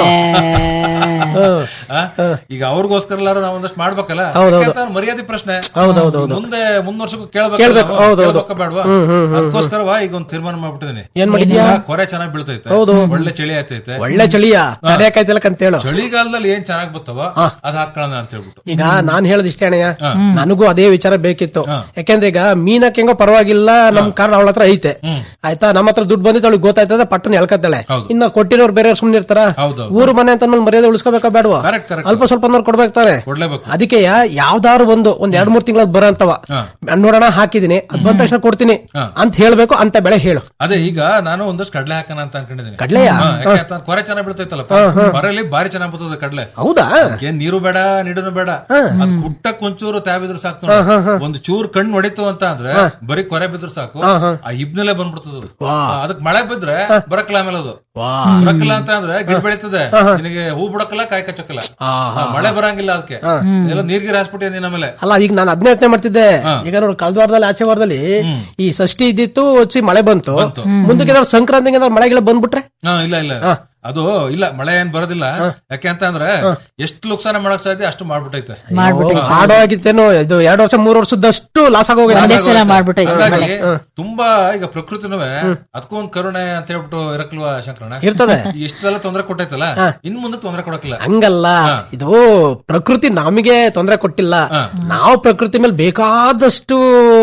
ಆ? ಈಗ ಅವ್ರಿಗೋಸ್ಕರ ನಾವ್ ಒಂದಷ್ಟು ಮಾಡ್ಬೇಕಲ್ಲ ಹೌದೌದು. ಯಾಕೆ ಅಂತ ಅಂದ್ರೆ ಮರ್ಯಾದೆ ಪ್ರಶ್ನೆ ಹೌದೌದು ಮುಂದೆ ಮುಂದ್ ವರ್ಷಕ್ಕೂ ಕೇಳ್ಬೇಕು, ಕೇಳ್ಬೇಕು ಹೌದೌದು. ಬೇಡವಾ ಹ್ಮ್, ಹ್ಮ್, ಹ್ಮ್, ಅದಕ್ಕೋಸ್ಕರ ಈಗ ಒಂದ್ ತೀರ್ಮಾನ ಮಾಡ್ಬಿಟ್ಟಿದೀನಿ ಏನ್ ಮಾಡಿದ್ಯಾ? ಈಗ ಕೊರೆ ಚೆನ್ನಾಗಿ ಬೀಳ್ತೈತೆ ಹೌದು. ಒಳ್ಳೆ ಚಳಿ ಆಯ್ತೈತೆ ಒಳ್ಳೆ ಚಳಿಯ ತಡೆಯಕ್ಕಾಯ್ತಿಲ್ಲ ಅಂತ ಹೇಳು ಚಳಿಗಾಲದಲ್ಲಿ ಏನ್ ಚೆನ್ನಾಗ್ ಬರ್ತವ ಅದ್ ಹಾಕೊಳ್ಳೋಣ ಅಂತ ಹೇಳ್ಬಿಟ್ಟು ಈಗ ನಾನ್ ಹೇಳದ್ ಇಷ್ಟೇ ಅಣ್ಣಯ್ಯ ನನಗೂ ಅದೇ ವಿಚಾರ ಬೇಕಿತ್ತು ಯಾಕೆಂದ್ರೆ ಈಗ ಮೀನಕ್ಕೆ ಹೆಂಗೋ ಪರವಾಗಿಲ್ಲ ನಮ್ ಕಾರಣ ಅವಳ ಹತ್ರ ಐತೆ ಆಯ್ತಾ ನಮ್ಮ ಹತ್ರ ದುಡ್ಡು ಬಂದಿತ್ತು ಅವಳಿಗೆ ಗೊತ್ತಾಯ್ತದ ಪಟ್ಟಣ ಎಳ್ಕತ್ತಾಳೆ ಇನ್ನ ಕೊಟ್ಟಿರೋರು ಬೇರೆ ಸುಮ್ನೆ ಇರ್ತಾರ ಹೌದು. ಊರು ಮನೆ ಅಂತ ಅಂದ್ಮೇಲೆ ಮರ್ಯಾದೆ ಉಳಿಸ್ಕೋಬೇಕಾ ಬೇಡವಾ ಕರೆಕ್ಟ್ ಕರೆಕ್ಟ್ ಅಲ್ಪ ಸ್ವಲ್ಪ ಕೊಡ್ಬೇಕು ತಾನೆ ಕೊಡ್ಲೇಬೇಕು ಅದಕ್ಕೆ ಯಾವ್ದಾರು ಒಂದು ಒಂದ್ ಎರಡ್ ಮೂರ್ ತಿಂಗಳ ಬರೋಂತವ ನೋಡೋಣ ಹಾಕಿದೀನಿ ಅದ್ ಬಂದ ತಕ್ಷಣ ಕೊಡ್ತೀನಿ ಅಂತ ಹೇಳ್ಬೇಕು ಅಂತ ಬೆಳೆ ಹೇಳು ಅದೇ ಈಗ ನಾನು ಒಂದಷ್ಟು ಕಡ್ಲೆ ಹಾಕೋಣ ಅಂತ ಅನ್ಕೊಂಡಿದ್ದೀನಿ ಕಡ್ಲೆಯ? ಹಾ, ಯಾಕೆ ಅಂತ ಅಂದ್ರೆ ಕೊರೆ ಚೆನ್ನಾಗಿ ಬೀಳ್ತೈತಲ್ಲಪ್ಪ ಕೊರೆಲಿ ಬಾರಿ ಚೆನ್ನಾಗಿ ಬರ್ತದೆ ಕಡ್ಲೆ ಹೌದಾ ಏನ್ ನೀರು ಬೇಡ ನಿಡನು ಬೇಡ ಅದ್ ಕುಟ್ಟಕ್ ಒಂಚೂರು ತ್ಯಾಬಿದ್ರೆ ಸಾಕು ನೋಡಿ. ಒಂದು ಚೂರ್ ಕಣ್ಣು ಹೊಡಿತು ಬಂತು ಅಂತ ಅಂದ್ರೆ ಬರೀ ಕೊರೆ ಬಿದ್ರೆ ಸಾಕು ಹಾ, ಹಾ. ಆ ಇಬ್ನಲ್ಲೇ ಬಂದ್ಬಿಡ್ತದ ಅದು. ವಾ. ಆ, ಅದಕ್ ಮಳೆ ಬಿದ್ರೆ ಬರಕಲ್ಲ ಆಮೇಲೆ ಅದು ವಾ. ಬರಕಲ್ಲ ಅಂತ ಅಂದ್ರೆ ಗಿಡ ಬೆಳೀತದೆ ನಿನಗೆ ಹೂ ಬಿಡಕಲ್ಲ ಕಾಯಿ ಕಚ್ಚಕಲ್ಲ ಆ, ಆ, ಮಳೆ ಬರಂಗಿಲ್ಲ ಅದಕ್ಕೆ ಎಲ್ಲ ನೀರ್ಗಿರಿ ಹಾಸ್ಬಿಟ್ಟಿ ನೀನ್ ಆಮೇಲೆ ಅಲ್ಲ ಈಗ ನಾನು ಅದನ್ನೇ ಯೋಚನೆ ಮಾಡ್ತಿದ್ದೆ ಈಗ ನೋಡಿ ಕಳೆದ ವಾರದಲ್ಲಿ ಆಚೆ ವಾರದಲ್ಲಿ ಈ ಷಷ್ಠಿ ಇದ್ದಿತ್ತು వచ్చి ಮಳೆ ಬಂತು ಮುಂದಕ್ಕೆ ಏನಾದ್ರು ಸಂಕ್ರಾಂತಿಗೆ ಏನಾದ್ರು ಮಳೆಗಳು ಬಂದ್ಬಿಟ್ರೆ ಹಾ ಇಲ್ಲ ಇಲ್ಲ ಅದು ಇಲ್ಲ ಮಳೆ ಏನ್ ಬರೋದಿಲ್ಲ ಯಾಕೆ ಅಂತ ಅಂದ್ರೆ ಎಷ್ಟು ಲುಕ್ಸಾನ ಮಾಡಕ್ ಸಾಧ್ಯ ಅಷ್ಟು ಮಾಡ್ಬಿಟ್ಟೈತೆ ಮಾಡೋ ಆಗಿತ್ತೇನೋ ಇದು ಎರಡು ವರ್ಷ ಮೂರು ವರ್ಷದಷ್ಟು ಲಾಸ್ ಆಗೋಗಿದೆ ಹಾಗಾಗಿ ತುಂಬಾ ಈಗ ಪ್ರಕೃತಿನವೇ ಅದಕ್ಕೂ ಒಂದ್ ಕರುಣೆ ಅಂತ ಹೇಳ್ಬಿಟ್ಟು ಇರಕ್ಲ್ವಾ ಶಂಕರಣ ಇರ್ತದೆ. ಇಷ್ಟೆಲ್ಲ ತೊಂದರೆ ಕೊಟ್ಟೈತಲ್ಲ ಇನ್ ಮುಂದೆ ತೊಂದರೆ ಕೊಡಕ್ಕಿಲ್ಲ ಹಂಗಲ್ಲ ಇದು ಪ್ರಕೃತಿ ನಮಗೆ ತೊಂದರೆ ಕೊಟ್ಟಿಲ್ಲ ನಾವು ಪ್ರಕೃತಿ ಮೇಲೆ ಬೇಕಾದಷ್ಟು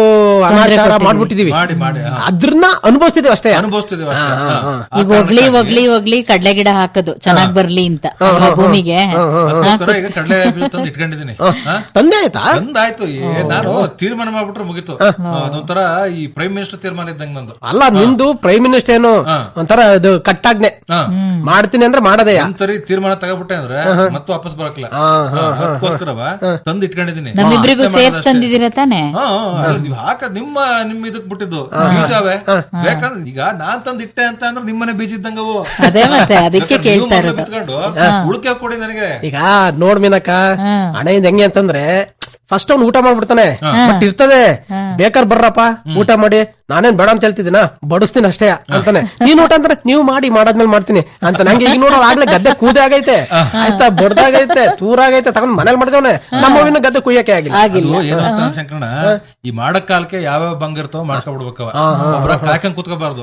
ಅನಾಚಾರ ಮಾಡ್ಬಿಟ್ಟಿದೀವಿ ಮಾಡಿ ಮಾಡಿ ಹಾ. ಅದ್ರನ್ನ ಅನುಭವಿಸ್ತಿದೀವಿ ಅಷ್ಟೇ ಅನುಭವಿಸ್ತಿದೀವಿ ಅಷ್ಟೇ. ಹಾ. ಈಗ ಒಗ್ಲಿ ಒಗ್ಲಿ ಒಗ್ಲಿ ಕಡ್ಲೆ ಗಿಡ ಹಾಕೋದು ಚೆನ್ನಾಗ್ ಬರ್ಲಿ ಅಂತ ಅಲ್ವಾ ಭೂಮಿಗೆ ಅದಕ್ಕೋಸ್ಕರ ಈಗ ಕಡಲೆ ಬೀಜ ತಂದು ಇಟ್ಕೊಂಡಿದ್ದೀನಿ ಹಾ? ತಂದೆ ಆಯ್ತಾ ತಂದಾಯ್ತು ಏ, ನಾನು ತೀರ್ಮಾನ ಮಾಡ್ಬಿಟ್ರೆ ಮುಗೀತು ಅದೊಂಥರ ಈ ಪ್ರೈಮ್ ಮಿನಿಸ್ಟರ್ ತೀರ್ಮಾನ ಇದ್ದಂಗ ನಂದು ಅಲ್ಲ ನಿಂದು ಪ್ರೈಮ್ ಮಿನಿಸ್ಟರ್ ಏನು ಒಂಥರ ಇದು ಕಟ್ಟಾಗ್ನೆ ಮಾಡ್ತೀನಿ ಅಂದ್ರೆ ಮಾಡದೆಯ ಒಂದ್ಸರಿ ತೀರ್ಮಾನ ತಗೋಬಿಟ್ಟೆ ಅಂದ್ರೆ ಮತ್ತೆ ವಾಪಸ್ ಬರಕ್ಲ ಅದಕ್ಕೋಸ್ಕರವ ತಂದು ಇಟ್ಕೊಂಡಿದ್ದೀನಿ ನಮ್ಮಿಬ್ರಿಗೂ ಅಷ್ಟೇ ಸೇಫ್ ಮಾಡೋದಷ್ಟೇ. ತಂದಿದ್ದೀರಾ ತಾನೆ ಹಾ, ಹಾ, ಅಲ್ಲ, ನೀವ್ ಹಾಕ ನಿಮ್ಮ ನಿಮ್ ಇದಕ್ ಬಿಟ್ಟಿದ್ದು ಬೀಜವೇ ಬೇಕಂದ್ರೆ ಈಗ ನಾನ್ ತಂದ್ ಇಟ್ಟೆ ಅಂತ ಅಂದ್ರೆ ನಿಮ್ಮನೆ ಬೀಜ ಇದ್ದಂಗವು ಅದೇ ಮತ್ತೆ, ಅದಕ್ಕೆ ಬೇಕಾದ್ರೆ ನೀವು ಕೇಳ್ತಾ ಮೊದ್ಲು ಇರೋದು. ಬಿತ್ಕೊಂಡು ಉಳ್ಕೆ ಕೊಡಿ ನನಗೆ ಈಗ ನೋಡ್ ಮೀನಕ್ಕ ಹಣೆಯಿಂದ ಹೆಂಗೆ ಅಂತಂದ್ರೆ ಫಸ್ಟ್ ಅವ್ನು ಊಟ ಮಾಡ್ಬಿಡ್ತಾನೆ ಬಟ್ ಇರ್ತದೆ ಬೇಕಾರ್ ಬರ್ರಪ್ಪ ಊಟ ಮಾಡಿ ನಾನೇನ್ ಬೇಡ ಅಂತ ಹೇಳ್ತಿದ್ದೀನ ಬಡಿಸ್ತೀನಿ ಅಷ್ಟೇ ಅಂತಾನೆ ನೀನ್ ಊಟ ಅಂದ್ರೆ ನೀವು ಮಾಡಿ ಮಾಡಾದ್ಮೇಲೆ ಮಾಡ್ತೀನಿ ಅಂತ ನಂಗೆ ಈಗ ನೋಡೋ ಆಗ್ಲೇ ಗದ್ದೆ ಕೂದೆ ಆಗೈತೆ ಆಯ್ತಾ ಬಡ್ದಾಗೈತೆ ತೂರಾಗೈತೆ ತಗೊಂಡ್ ಮನೇಲಿ ಮಾಡಿದವನೆ ನಮ್ಮವಿನ ಗದ್ದೆ ಕುಯ್ಯಕ್ಕೆ ಆಗಿಲ್ಲ ಅದು ಏನು ಅಂತ ಶಂಕರಣ ಈ ಮಾಡಕ್ ಕಾಲಕ್ಕೆ ಯಾವ್ಯಾವ ಬಂಗ ಇರ್ತಾವ ಮಾಡ್ಕೊಬಿಡ್ಬೇಕವ ಒಬ್ರ ಕಾಯ್ಕೊಂಡ್ ಕುತ್ಕೋಬಾರ್ದು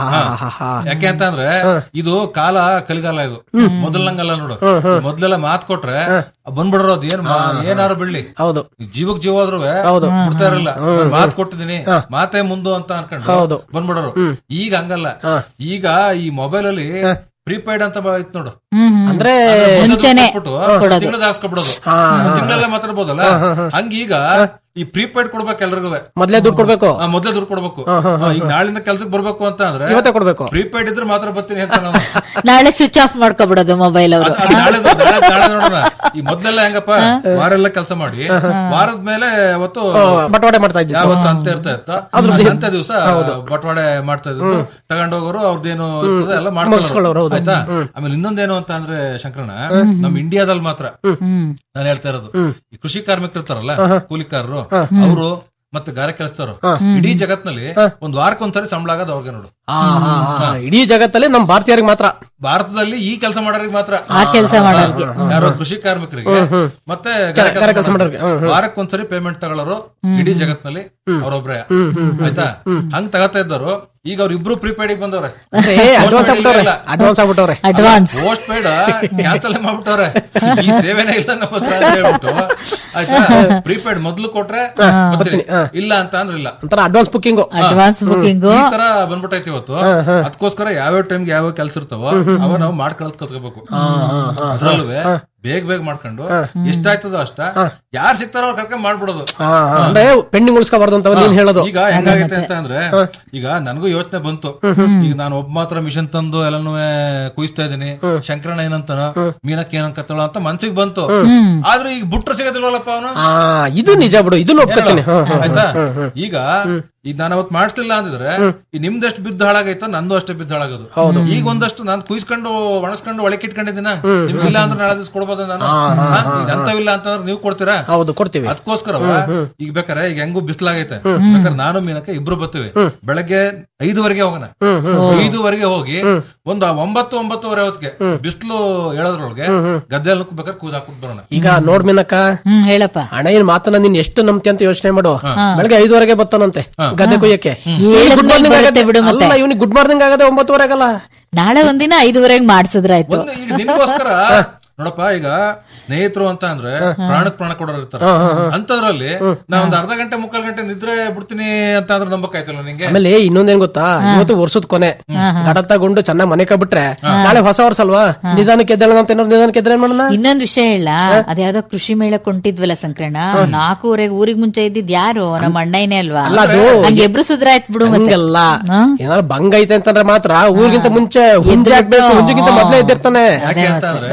ಹಾ. ಯಾಕೆ ಅಂತ ಅಂದ್ರೆ ಇದು ಕಾಲ ಕಲಿಗಾಲ ಇದು ಮೊದಲಂಗಲ್ಲ ನೋಡು ಮೊದ್ಲೆಲ್ಲ ಮಾತ್ ಕೊಟ್ರೆ ಬಂದ್ಬಿಡ್ರೋ ಅದ್ ಏನ್ ಮಾ- ಏನಾರು ಬಿಡ್ಲಿ ಹೌದು ಜೀವಕ್ ಜೀವ ಆದ್ರೂ ಹೌದು. ಬಿಡ್ತಾ ಇರಲ್ಲ ಮಾತ್ ಕೊಟ್ಟಿದೀನಿ ಮಾತೆ ಮುಂದು ಅಂತ ಅನ್ಕೊಂಡು ಹೌದು. ಬಂದ್ಬಿಡೋರು ಈಗ ಹಂಗಲ್ಲ ಈಗ ಈ ಮೊಬೈಲ್ ಅಲ್ಲಿ ಪ್ರೀಪೇಯ್ಡ್ ಅಂತ ಬ- ಇತ್ತು ನೋಡು ಅಂದ್ರೆ ಮುಂಚೆನೆ ಕೊಡೋದು. ತಿಂಗಳದ ಹಾಕ್ಸ್ಕೊಬಿಡೋದು ತಿಂಗಳೆಲ್ಲ ಮಾತಾಡ್ಬೋದಲ್ಲ ಹಂಗೀಗ ಈ ಪ್ರೀಪೇಯ್ಡ್ ಕೊಡ್ಬೇಕು ಎಲ್ರಿಗೂ ಮೊದ್ಲೇ ದುಡ್ಡು ಕೊಡ್ಬೇಕು ಮೊದ್ಲೇ ದುಡ್ಡು ಕೊಡ್ಬೇಕು ಆ, ಈಗ ನಾಳಿಂದ ಕೆಲ್ಸಕ್ಕೆ ಬರ್ಬೇಕು ಅಂತ ಅಂದ್ರೆ ಇವತ್ತೇ ಕೊಡ್ಬೇಕು ಪ್ರೀಪೇಯ್ಡ್ ಇದ್ರೆ ಮಾತ್ರ ಬರ್ತೀನಿ ಅಂತ ನಾವು ನಾಳೆ ಸ್ವಿಚ್ ಆಫ್ ಮಾಡ್ಕೊಬಿಡೋದು ಮೊಬೈಲ್ ಅವರು ಅದ್ ನಾಳೆ ನಾಳೆ ನಾಳೆ ನೋಡೋಣ ಈ ಮೊದ್ಲೆಲ್ಲ ಹೆಂಗಪ್ಪ ವಾರ ಎಲ್ಲ ಕೆಲಸ ಮಾಡಿ ವಾರದ ಮೇಲೆ ಅವತ್ತು ಬಟವಾಡೆ ಮಾಡ್ತಾ ಇದ್ದಿದ್ದು. ಯಾವತ್ತು ಸಂತೆ ಇರ್ತಾ ಇತ್ತ ಅದ್ರದ್ದು ಸಂತೆ ದಿವಸ ಬಟವಾಡೆ ಮಾಡ್ತಾ ಇದ್ದು ತಗೊಂಡೋಗೋರು ಅವ್ರದ್ದೇನು ಇರ್ತದೆ ಎಲ್ಲ ಮುಗಿಸ್ಕೊಳ್ಳೋರು, ಮಾಡ್ಕೊಳ್ಳೋರು ಹೌದು. ಆಯ್ತಾ ಆಮೇಲೆ ಇನ್ನೊಂದೇನು ಅಂತ ಅಂದ್ರೆ ಶಂಕರಣ ನಮ್ ಇಂಡಿಯಾದಲ್ಲಿ ಮಾತ್ರ ನಾನು ಹೇಳ್ತಾ ಇರೋದು ಈ ಕೃಷಿ ಕಾರ್ಮಿಕರು ಇರ್ತಾರಲ್ಲ ಕೂಲಿಕಾರರು ಅವರು ಮತ್ತೆ ಗಾರೆ ಕೆಲಸದವರು ಇಡೀ ಜಗತ್ನಲ್ಲಿ ಒಂದ್ ವಾರಕ್ಕೊಂದ್ಸರಿ ಸಂಬಳ ಆಗೋದು ಅವ್ರಿಗೆ ನೋಡು ಆ, ಆ, ಆ, ಇಡೀ ಜಗತ್ತಲ್ಲಿ ನಮ್ ಭಾರತೀಯರಿಗೆ ಮಾತ್ರ ಭಾರತದಲ್ಲಿ ಈ ಕೆಲಸ ಮಾಡೋರಿಗೆ ಮಾತ್ರ ಆ ಕೆಲ್ಸ ಮಾಡೋರ್ಗೆ. ಯಾರೋ ಕೃಷಿ ಕಾರ್ಮಿಕರಿಗೆ ಮತ್ತೆ ಗಾರೆ ಗಾರೆ ಕೆಲಸ ಕೆಲ್ಸ ಮಾಡೋರ್ಗೆ. ಹ್ಮ್, ಹ್ಮ್. ವಾರಕ್ಕೊಂದ್ಸರಿ ಪೇಮೆಂಟ್ ತಗೊಳ್ಳೋರು ಇಡೀ ಜಗತ್ನಲ್ಲಿ ಅವ್ರೊಬ್ರೆ ಆಯ್ತಾ ಹಂಗ್ ತಗೋತಾ ಇದ್ದವರು ಈಗ ಅವ್ರ ಇಬ್ರು ಪ್ರಿಪೇಡ್ ಬಂದವ್ರೆ ಅಂದ್ರೆ ಅಡ್ವಾನ್ಸ್ ಆಗ್ಬಿಟ್ಟವ್ರೆ ಅಡ್ವಾನ್ಸ್ ಆಗ್ಬಿಟ್ಟವ್ರೆ ಅಡ್ವಾನ್ಸ್ ಪೋಸ್ಟ್ ಪೇಡ್ ಕ್ಯಾನ್ಸಲ್ ಮಾಡ್ಬಿಟ್ಟವ್ರೆ ಈ ಸೇವೆನೇ ಇಲ್ಲ ನಮ್ಮ ಹತ್ರ ಅಂತ ಹೇಳ್ಬಿಟ್ಟು ಆಯ್ತಾ ಪ್ರಿಪೇಡ್ ಮೊದ್ಲು ಕೊಟ್ರೆ ಬರ್ತೀನಿ. ಇಲ್ಲ ಅಂತ ಅಂದ್ರೆ ಇಲ್ಲ ಒಂಥರ ಅಡ್ವಾನ್ಸ್ ಬುಕ್ಕಿಂಗು ಅಡ್ವಾನ್ಸ್ ಬುಕಿಂಗ್ ಈ ತರ ಬಂದ್ಬಿಟ್ಟೈತಿ ಇವತ್ತು ಅದಕ್ಕೋಸ್ಕರ ಯಾವ್ಯಾವ ಟೈಮ್ಗೆ ಯಾವ್ಯಾವ ಕೆಲ್ಸ ಇರ್ತಾವ ಅವ ನಾವು ಮಾಡ್ಕೊಳ್ಳೋದ್ ಕತ್ಕೋಬೇಕು ಅದ್ರಲ್ಲೂ ಬೇಗ ಬೇಗ ಮಾಡ್ಕೊಂಡು ಎಷ್ಟಾಯ್ತದೋ ಅಷ್ಟ ಯಾರು ಸಿಗ್ತಾರೋ ಅವ್ರು ಕರ್ಕೊಂಡ್ ಮಾಡ್ಬಿಡೋದು ಅಂದ್ರೆ ಪೆಂಡಿಂಗ್ ಉಳಿಸ್ಕೋಬಾರ್ದು ಅಂತ ನೀನ್ ಹೇಳೋದು ಈಗ ಹೆಂಗಾಗೈತೆ ಅಂತ ಅಂದ್ರೆ ಈಗ ನನಗೂ ಯೋಚನೆ ಬಂತು ಈಗ ನಾನು ಒಬ್ಬ ಮಾತ್ರ ಮಿಷನ್ ತಂದು ಎಲ್ಲಾನು ಕುಯಿಸ್ತಾ ಇದೀನಿ ಶಂಕರಣ್ಣ ಏನಂತಾನ ಮೀನಕ್ಕೆ ಏನಂಕತ್ತಳ ಅಂತ ಮನ್ಸಿಗೆ ಬಂತು ಆದ್ರೆ ಈಗ ಬುಟ್ರ ಸಿಗೋದಿಲ್ವಲ್ಲಪ್ಪ ಅವನು ಆ ಇದು ನಿಜ ಬಿಡು ಇದನ್ನ ಒಪ್ಕೊತೀನಿ ಹ್ಮ್, ಹ್ಮ್, ಆಯ್ತಾ ಹ್ಮ್, ಹ್ಮ್. ಈಗ ಈಗ ನಾನು ಅವತ್ ಮಾಡಿಸ್ಲಿಲ್ಲ ಅಂದಿದ್ರೆ ಈ ನಿಮ್ದಷ್ಟು ಬಿದ್ದು ಹಾಳಾಗೈತೋ ನಂದು ಅಷ್ಟೇ ಬಿದ್ದು ಹಾಳಾಗೋದು ಈಗ ಒಂದಷ್ಟು ನಾನು ಕುಯ್ಸ್ಕೊಂಡು ಒಣಸ್ಕೊಂಡು ಒಳಕ್ಕೆ ಇಟ್ಕೊಂಡಿದ್ದೀನ ನಿಮ್ಗಿಲ್ಲ ಅಂದ್ರೆ ನಾಳೆ ದಿವಸ ಕೊಡ್ಬೋದ ನಾನು ಹಾ? ಈಗ ಅಂತವಿಲ್ಲ ಅಂತಂದ್ರೆ ನೀವು ಕೊಡ್ತೀರಾ ಹೌದು ಕೊಡ್ತೀವಿ ಅದಕ್ಕೋಸ್ಕರ ಈಗ ಬೇಕಾರೆ ಈಗ ಹೆಂಗು ಬಿಸಿಲಾಗೈತೆ ಬೇಕಾದ್ರೆ ನಾನು ಮೀನಕ್ಕೆ ಇಬ್ರು ಬರ್ತೀವಿ ಬೆಳಗ್ಗೆ ಐದುವರೆಗೆ ಹೋಗೋಣ ಐದುವರೆಗೆ ಹೋಗಿ ಒಂದು ಒಂಬತ್ತು ಒಂಬತ್ತುವರೆ ಹೊತ್ತಿಗೆ ಬಿಸಿಲು ಹೇಳೋದ್ರೊಳಗೆ ಗದ್ದೆ ಬೇಕಾದ್ರೆ ಕೂದ್ ಹಾಕ್ಬಿಟ್ಟು ಬರೋಣ ಈಗ ನೋಡ್ ಮೀನಕ್ಕ ಹ್ಮ್ ಹೇಳಪ್ಪ ಹಣೆಯ ಮಾತನ್ನ ನೀನ್ ಎಷ್ಟು ನಂಬ್ತಿ ಅಂತ ಯೋಚನೆ ಮಾಡು ಬೆಳಗ್ಗೆ ಐದುವರೆಗೆ ಬರ್ತಾನಂತೆ ಗದ್ದೆ ಕೊಯ್ಯಕ್ಕೆ ಹೇಳಿದ್ಮೇಲೆ ಗುಡ್ ಮಾರ್ನಿಂಗ್ ಬರುತ್ತೆ ಆಗತ್ತೆ ಬಿಡು ಮತ್ತೆ. ಅಲ್ಲ ಇವನಿಗೆ ಗುಡ್ ಮಾರ್ನಿಂಗ್ ಆಗದೆ ಒಂಬತ್ತುವರೆ ಆಗಲ್ಲ ನಾಳೆ ಒಂದಿನ ಐದುವರೆಗೆ ಮಾಡ್ಸಿದ್ರಾಯ್ತು ಒಂದು ಈಗ ನಿನ್ಗೋಸ್ಕರ ನೋಡಪ್ಪ ಈಗ ಸ್ನೇಹಿತರು ಅಂತ ಅಂದ್ರೆ ಪ್ರಾಣಕ್ ಪ್ರಾಣ ಕೊಡೋರು ಇರ್ತಾರೆ ಅಂತದ್ರಲ್ಲಿ ನಾ ಒಂದ್ ಅರ್ಧ ಗಂಟೆ ಮುಕ್ಕಾಲ್ ಗಂಟೆ ನಿದ್ರೆ ಬಿಡ್ತೀನಿ ಅಂತ ಅಂದ್ರೆ ನಂಬಕ್ಕಾಯ್ತಲ್ಲ ನಿಂಗೆ ಆಮೇಲೆ ಇನ್ನೊಂದೇನ್ ಗೊತ್ತಾ ಇವತ್ತು ವರ್ಷದ ಕೊನೆ ಗಡ ತಗೊಂಡು ಚೆನ್ನಾಗ್ ಮನೆ ಕಬಿಟ್ರೆ ನಾಳೆ ಹೊಸ ವರ್ಷ ಅಲ್ವಾ ನಿಧಾನಕ್ಕೆ ಎದ್ದೇಳ ಅಂತ ಏನಾದ್ರು ನಿಧಾನಕ್ಕೆ ಎದ್ರೆ ಏನ್ ಮಾಡೋಣ ಇನ್ನೊಂದ್ ವಿಷಯ ಹೇಳ ಅದ್ಯಾವ್ದೋ ಕೃಷಿ ಮೇಳ ಕೊಂಟಿದ್ವಲ್ಲ ಸಂಕ್ರಣ ನಾಲ್ಕೂವರೆಗೆ ಊರಿಗೆ ಮುಂಚೆ ಇದ್ದಿದ್ ಯಾರು ನಮ್ಮ ಅಣ್ಣಯ್ಯನೇ ಅಲ್ವಾ ಅಲ್ಲ ಅದು ಹಂಗೆ ಎಬ್ರು ಸುದ್ರಾಯ್ತು ಬಿಡು ಮತ್ತೆ ಹಂಗಲ್ಲ ಹಾ? ಏನಾದ್ರು ಭಂಗ ಐತೆ ಅಂತಂದ್ರೆ ಮಾತ್ರ ಊರಿಗಿಂತ ಮುಂಚೆ ಹುಂಜೆ ಹಾಕ್ಬೇಕು ಹುಂಜಿಗಿಂತ ಮೊದ್ಲೇ ಇದ್ದಿರ್ತಾನೆ ಯಾಕೆ ಅಂತ ಅಂದ್ರೆ ಆಮೇಲೆ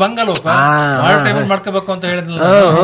ಬಂಗಲ್ವಪ್ಪ ಬಾಳ ಟೈಮ್ ಮಾಡ್ಕೋಬೇಕು ಅಂತ ಹೇಳಿದ್ನಲ್ಲ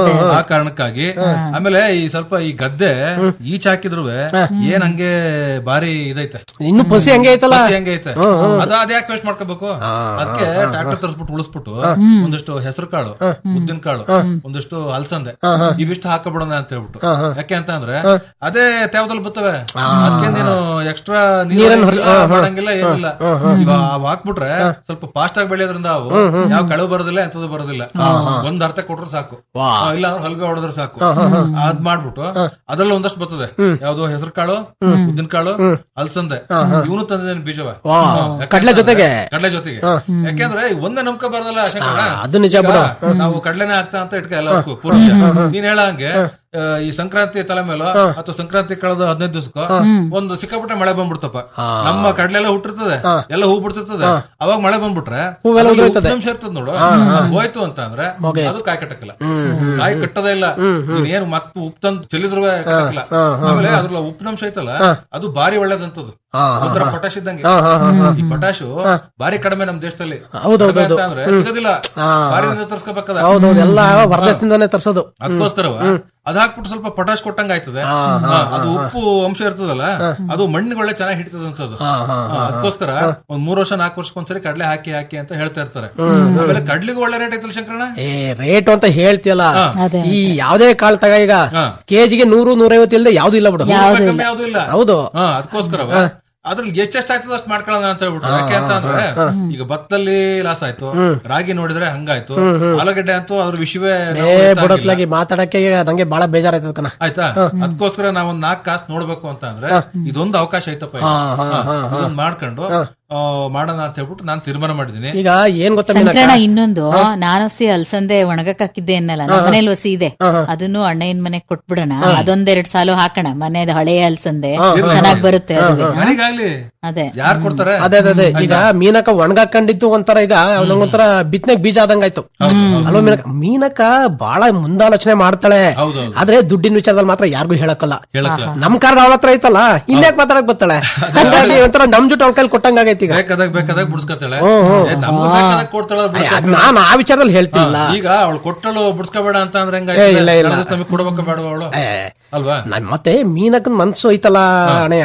ಆ ಕಾರಣಕ್ಕಾಗಿ ಆಮೇಲೆ ಈ ಸ್ವಲ್ಪ ಈ ಗದ್ದೆ ಈಚ್ ಹಾಕಿದ್ರು ಏನ್ ಹಂಗೆ ಬಾರಿ ಇದೈತೆ ಇನ್ನು ಪಸಿ ಹಂಗೆ ಐತಲ್ಲ ಪಸಿ ಹಂಗೆ ಐತೆ ಅದ ಅದ್ಯಾಕೆ ವೇಸ್ಟ್ ಮಾಡ್ಕೋಬೇಕು ಅದಕ್ಕೆ ಟ್ರಾಕ್ಟರ್ ತರಿಸ್ಬಿಟ್ಟು ಉಳಿಸ್ಬಿಟ್ಟು ಒಂದಿಷ್ಟು ಹೆಸರು ಕಾಳು ಉದ್ದಿನ ಕಾಳು ಒಂದಿಷ್ಟು ಅಲ್ಸಂದೆ ಇವಿಷ್ಟು ಹಾಕಬಿಡೋಣ ಅಂತ ಹೇಳ್ಬಿಟ್ಟು ಯಾಕೆ ಅಂತ ಅಂದ್ರೆ ಅದೇ ತೇವದಲ್ಲಿ ಬರ್ತವೆ ಅದಕ್ಕೆ ನೀನು ಎಕ್ಸ್ಟ್ರಾ ನೀರನ್ನ ಹೊರ- ಹಾ, ಹಾ. ಮಾಡಂಗಿಲ್ಲ ಏನಿಲ್ಲ ಇವಾಗ ಅವ್ ಹಾಕ್ಬಿಟ್ರೆ ಸ್ವಲ್ಪ ಫಾಸ್ಟ್ ಆಗಿ ಬೆಳೆಯೋದ್ರಿಂದ ಅವು ಯಾವ ಕಳವು ಬರೋದಿಲ್ಲ ಎಂತದ್ದು ಬರೋದಿಲ್ಲ ಒಂದ್ ಅರ್ಥ ಕೊಟ್ರೆ ಸಾಕು ಆ, ಇಲ್ಲ ಅಂದ್ರೆ ಹಲ್ಗೆ ಹೊಡೆದ್ರೆ ಸಾಕು ಅದ್ ಮಾಡ್ಬಿಟ್ಟು ಅದ್ರಲ್ಲಿ ಒಂದಷ್ಟು ಬರ್ತದೆ ಯಾವ್ದು ಹೆಸರು ಕಾಳು ಉದ್ದಿನ ಕಾಳು ಅಲ್ಸಂದೆ ಇವನು ತಂದಿದ್ದೇನೆ ಬೀಜವ ವಾ, ಹಾ, ಯಾಕೆ ಕಡ್ಲೆ ಅಂತಂದ್ರೆ- ಜೊತೆಗೆ? ಕಡ್ಲೆ ಜೊತೆಗೆ ಯಾಕೆಂದ್ರೆ ಈಗ ಒಂದೇ ನಂಬ್ಕ ಬರದಲ್ಲ ಶಂಕರಣ್ಣ. ಅದು ನಿಜ ಈಗ ಬಿಡು. ನಾವು ಕಡ್ಲೆನೆ ಆಗ್ತಾ ಅಂತ ಇಟ್ಕ ಎಲ್ಲ ಪೂರ್ವ ನೀನ್ ಹೇಳ ಹಂಗೆ ಆ, ಈ ಸಂಕ್ರಾಂತಿ ತಲೆ ಮೇಲೋ ಅಥವಾ ಸಂಕ್ರಾಂತಿ ಕಳೆದ ಹದಿನೈದು ದಿವಸಕ್ಕ ಒಂದು ಸಿಕ್ಕಾಪಟ್ಟೆ ಮಳೆ ಬಂದ್ಬಿಡ್ತಪ್ಪ ನಮ್ಮ ಕಡ್ಲೆ ಎಲ್ಲ ಹುಟ್ಟಿರ್ತದೆ ಎಲ್ಲ ಹೂ ಬಿಡ್ತಿರ್ತದೆ ಅವಾಗ ಮಳೆ ಬಂದ್ಬಿಟ್ರೆ ಹೂವೆಲ್ಲ ಅದ್ರಲ್ಲಿ ಉದುರ್ತದೆ. ಉಪ್ಪಿನಂಶ ಇರ್ತದೆ ನೋಡು ಅದು ಹೋಯ್ತು ಅಂತ ಅಂದ್ರೆ ಅದು ಕಾಯಿ ಕಟ್ಟಕ್ಕಿಲ್ಲ ಕಾಯಿ ಕಟ್ಟದೇ ಇಲ್ಲ ನೀನ್ ಏನು ಮತ್ತೆ ಉಪ್ಪು ತಂದು ಚೆಲ್ಲಿದ್ರು ಕಟ್ಟಕ್ಕಿಲ್ಲ ಆಮೇಲೆ ಅದ್ರಲ್ಲಿ ಉಪ್ಪಿನಂಶ ಐತಲ್ಲ ಅದು ಬಾರಿ ಒಳ್ಳೇದಂತದ್ದು ಒಂಥರ ಪೊಟ್ಯಾಶ್ ಇದ್ದಂಗೆ ಈ ಪೊಟ್ಯಾಶು ಬಾರಿ ಕಡಿಮೆ ನಮ್ ದೇಶದಲ್ಲಿ ಹೌದೌದು, ಕಡಿಮೆ ಅಂತ ಹೌದು. ಅಂದ್ರೆ ಸಿಗೋದಿಲ್ಲ ಬಾರಿನಿಂದ ತರ್ಸ್ಕೋಬೇಕದ ಹೌದೌದು ಎಲ್ಲ ಹೊರದೇಶದಿಂದಾನೇ ತರ್ಸೋದು ಅದಕ್ಕೋಸ್ಕರವ ಅದ್ ಹಾಕ್ಬಿಟ್ಟು ಸ್ವಲ್ಪ ಪೊಟಾಶ್ ಕೊಟ್ಟಂಗ ಆಯ್ತದೆ ಹಾ, ಅದು ಉಪ್ಪು ಅಂಶ ಇರ್ತದಲ್ಲ ಅದು ಮಣ್ಣಿಗೆ ಒಳ್ಳೆ ಚೆನ್ನಾಗಿ ಹಿಡಿತದಂತದ್ದು ಅದಕ್ಕೋಸ್ಕರ ಒಂದ್ ಮೂರ್ ವರ್ಷ ನಾಲ್ಕು ವರ್ಷಕ್ಕೊಂದ್ಸರಿ ಕಡ್ಲೆ ಹಾಕಿ ಹಾಕಿ ಅಂತ ಹೇಳ್ತಾ ಇರ್ತಾರೆ ಆಮೇಲೆ ಕಡ್ಲಿಗೂ ಒಳ್ಳೆ ರೇಟ್ ಐತಲ್ಲ ಶಂಕರಣ್ಣ ಏ ರೇಟ್ ಅಂತ ಹೇಳ್ತಿಯಲ್ಲ ಅದೇ, ಈ ಯಾವ್ದೇ ಕಾಳ್ ತಗ ಈಗ ಕೆಜಿಗೆ ನೂರು ನೂರೈವತ್ತು ಇಲ್ಲದೆ ಯಾವ್ದು ಇಲ್ಲ ಬಿಡು ನೂರು ರೂಪಾಯಿ ಕಮ್ಮಿ ಯಾವ್ದು ಇಲ್ಲ ಹೌದು ಹಾ ಅದಕ್ಕೋಸ್ಕರ ಅದ್ರಲ್ಲಿ ಎಷ್ಟೆಷ್ಟು ಆಯ್ತದ ಅಷ್ಟು ಮಾಡ್ಕೊಳ್ಳೋಣ ಅಂತ ಹೇಳ್ಬಿಟ್ಟು ಯಾಕೆ ಅಂತ ಅಂದ್ರೆ ಈಗ ಭತ್ತಲ್ಲಿ ಲಾಸ್ ಆಯ್ತು ರಾಗಿ ನೋಡಿದ್ರೆ ಹಂಗಾಯ್ತು ಆಲೂಗಡ್ಡೆ ಅಂತೂ ಅದ್ರ ವಿಷಯವೇ ನಾವು ಏ ಗೊತ್ತಾಗಿಲ್ಲ. ಬಿಡತ್ಲಾಗಿ ಮಾತಾಡಕ್ಕೆ ಈಗ ನಂಗೆ ಬಹಳ ಬೇಜಾರಾಯ್ತದ ಕಣ ಆಯ್ತಾ ಅದಕ್ಕೋಸ್ಕರ ನಾವ್ ಒಂದ್ ನಾಲ್ಕು ಕಾಸು ನೋಡ್ಬೇಕು ಅಂತ ಅಂದ್ರೆ ಇದೊಂದು ಅವಕಾಶ ಐತಪ್ಪ ಇದು. ಹಾ, ಹಾ, ಹಾ, ಹಾ, ಇದೊಂದ್ ಮಾಡ್ಕೊಂಡು ಆ, ಮಾಡೋಣ ಅಂತ ಹೇಳ್ಬಿಟ್ಟು ನಾನ್ ತೀರ್ಮಾನ ಮಾಡಿದೀನಿ ಈಗ ಏನ್ ಗೊತ್ತಾ ಮೀನಕ್ಕ? ಸಂಕ್ರಣ ಇನ್ನೊಂದು ನಾನು ಹಸಿ ಅಲ್ಸಂದೆ ಒಣಗಕ್ ಹಾಕಿದ್ದೆ ಅನ್ನಲ್ಲ ನಮ್ಮ ಮನೇಲಿ ಹಸಿ ಇದೆ ಅದನ್ನು ಅಣ್ಣಯ್ಯನ ಮನೆಗ್ ಕೊಟ್ಬಿಡೋಣ ಅದೊಂದೆರಡ್ ಸಾಲು ಹಾಕೋಣ ಮನೆಯದ ಹಳೆಯ ಅಲ್ಸಂದೆ ಚೆನ್ನಾಗ್ ಬರುತ್ತೆ ಅದುವೆ. ನನಗಾಗ್ಲಿ ಅದೇ ಯಾರು ಕೊಡ್ತಾರೆ ಅದೇ ಅದೇ ಅದೇ ಈಗ ಮೀನಕ್ಕ ಒಣಗಾಕೊಂಡಿದ್ದು ಒಂಥರ ಈಗ ನಂಗೊಂಥರ ಬಿತ್ನೆಗ್ ಬೀಜ ಆದಂಗಾಯ್ತು ಅಲ್ವಾ ಮೀನಕ್ಕ ಮೀನಕ್ಕ ಬಹಳ ಮುಂದಾಲೋಚನೆ ಮಾಡ್ತಾಳೆ ಹೌದೌದು. ಆದ್ರೆ ದುಡ್ಡಿನ ವಿಚಾರದಲ್ಲಿ ಮಾತ್ರ ಯಾರಿಗೂ ಹೇಳಕ್ಕಲ್ಲ ಹೇಳಕ್ಕಿಲ್ಲ. ನಮ್ ಕಾರಣ ಅವಳ ಹತ್ರ ಐತಲ್ಲ ಇನ್ಯಾಕ್ ಮಾತಾಡಕ್ ಬರ್ತಾಳೆ ಹಂಗಾಗಿ ಒಂಥರ ನಮ್ ಜೊತೆ ಅವಳ ಕೈಲಿ ಕೊಟ್ಟಂಗಾಗೈತಿ ಈಗ ಬೇಕಾದಾಗ ಬೇಕಾದಾಗ ಬಿಡ್ಸ್ಕೊತಾಳೆ ಹ್ಮ್, ಹ್ಮ್. ಏ, ನಮ್ಗೂ ಬೇಕಾದಾಗ ಕೊಡ್ತಾಳ ಅದ್ ನಾನ್ ಆ ವಿಚಾರದಲ್ಲಿ ಹೇಳ್ತಿಲ್ಲ ಈಗ ಅವಳು ಕೊಟ್ಟಳು ಬಿಡ್ಸ್ಕೋಬೇಡ ಅಂತ ಅಂದ್ರೆ ಹೆಂಗ ಏ, ಇಲ್ಲ, ಇಲ್ಲ. ನಮಗೆ ಕೊಡ್ಬೇಕ ಬೇಡ ಅವಳು ಅಲ್ವಾ ನಾನ್ ಮತ್ತೆ ಮೀನಕ್ಕನ್ ಮನ್ಸು ಐತಲ್ಲ ಅಣೆಯ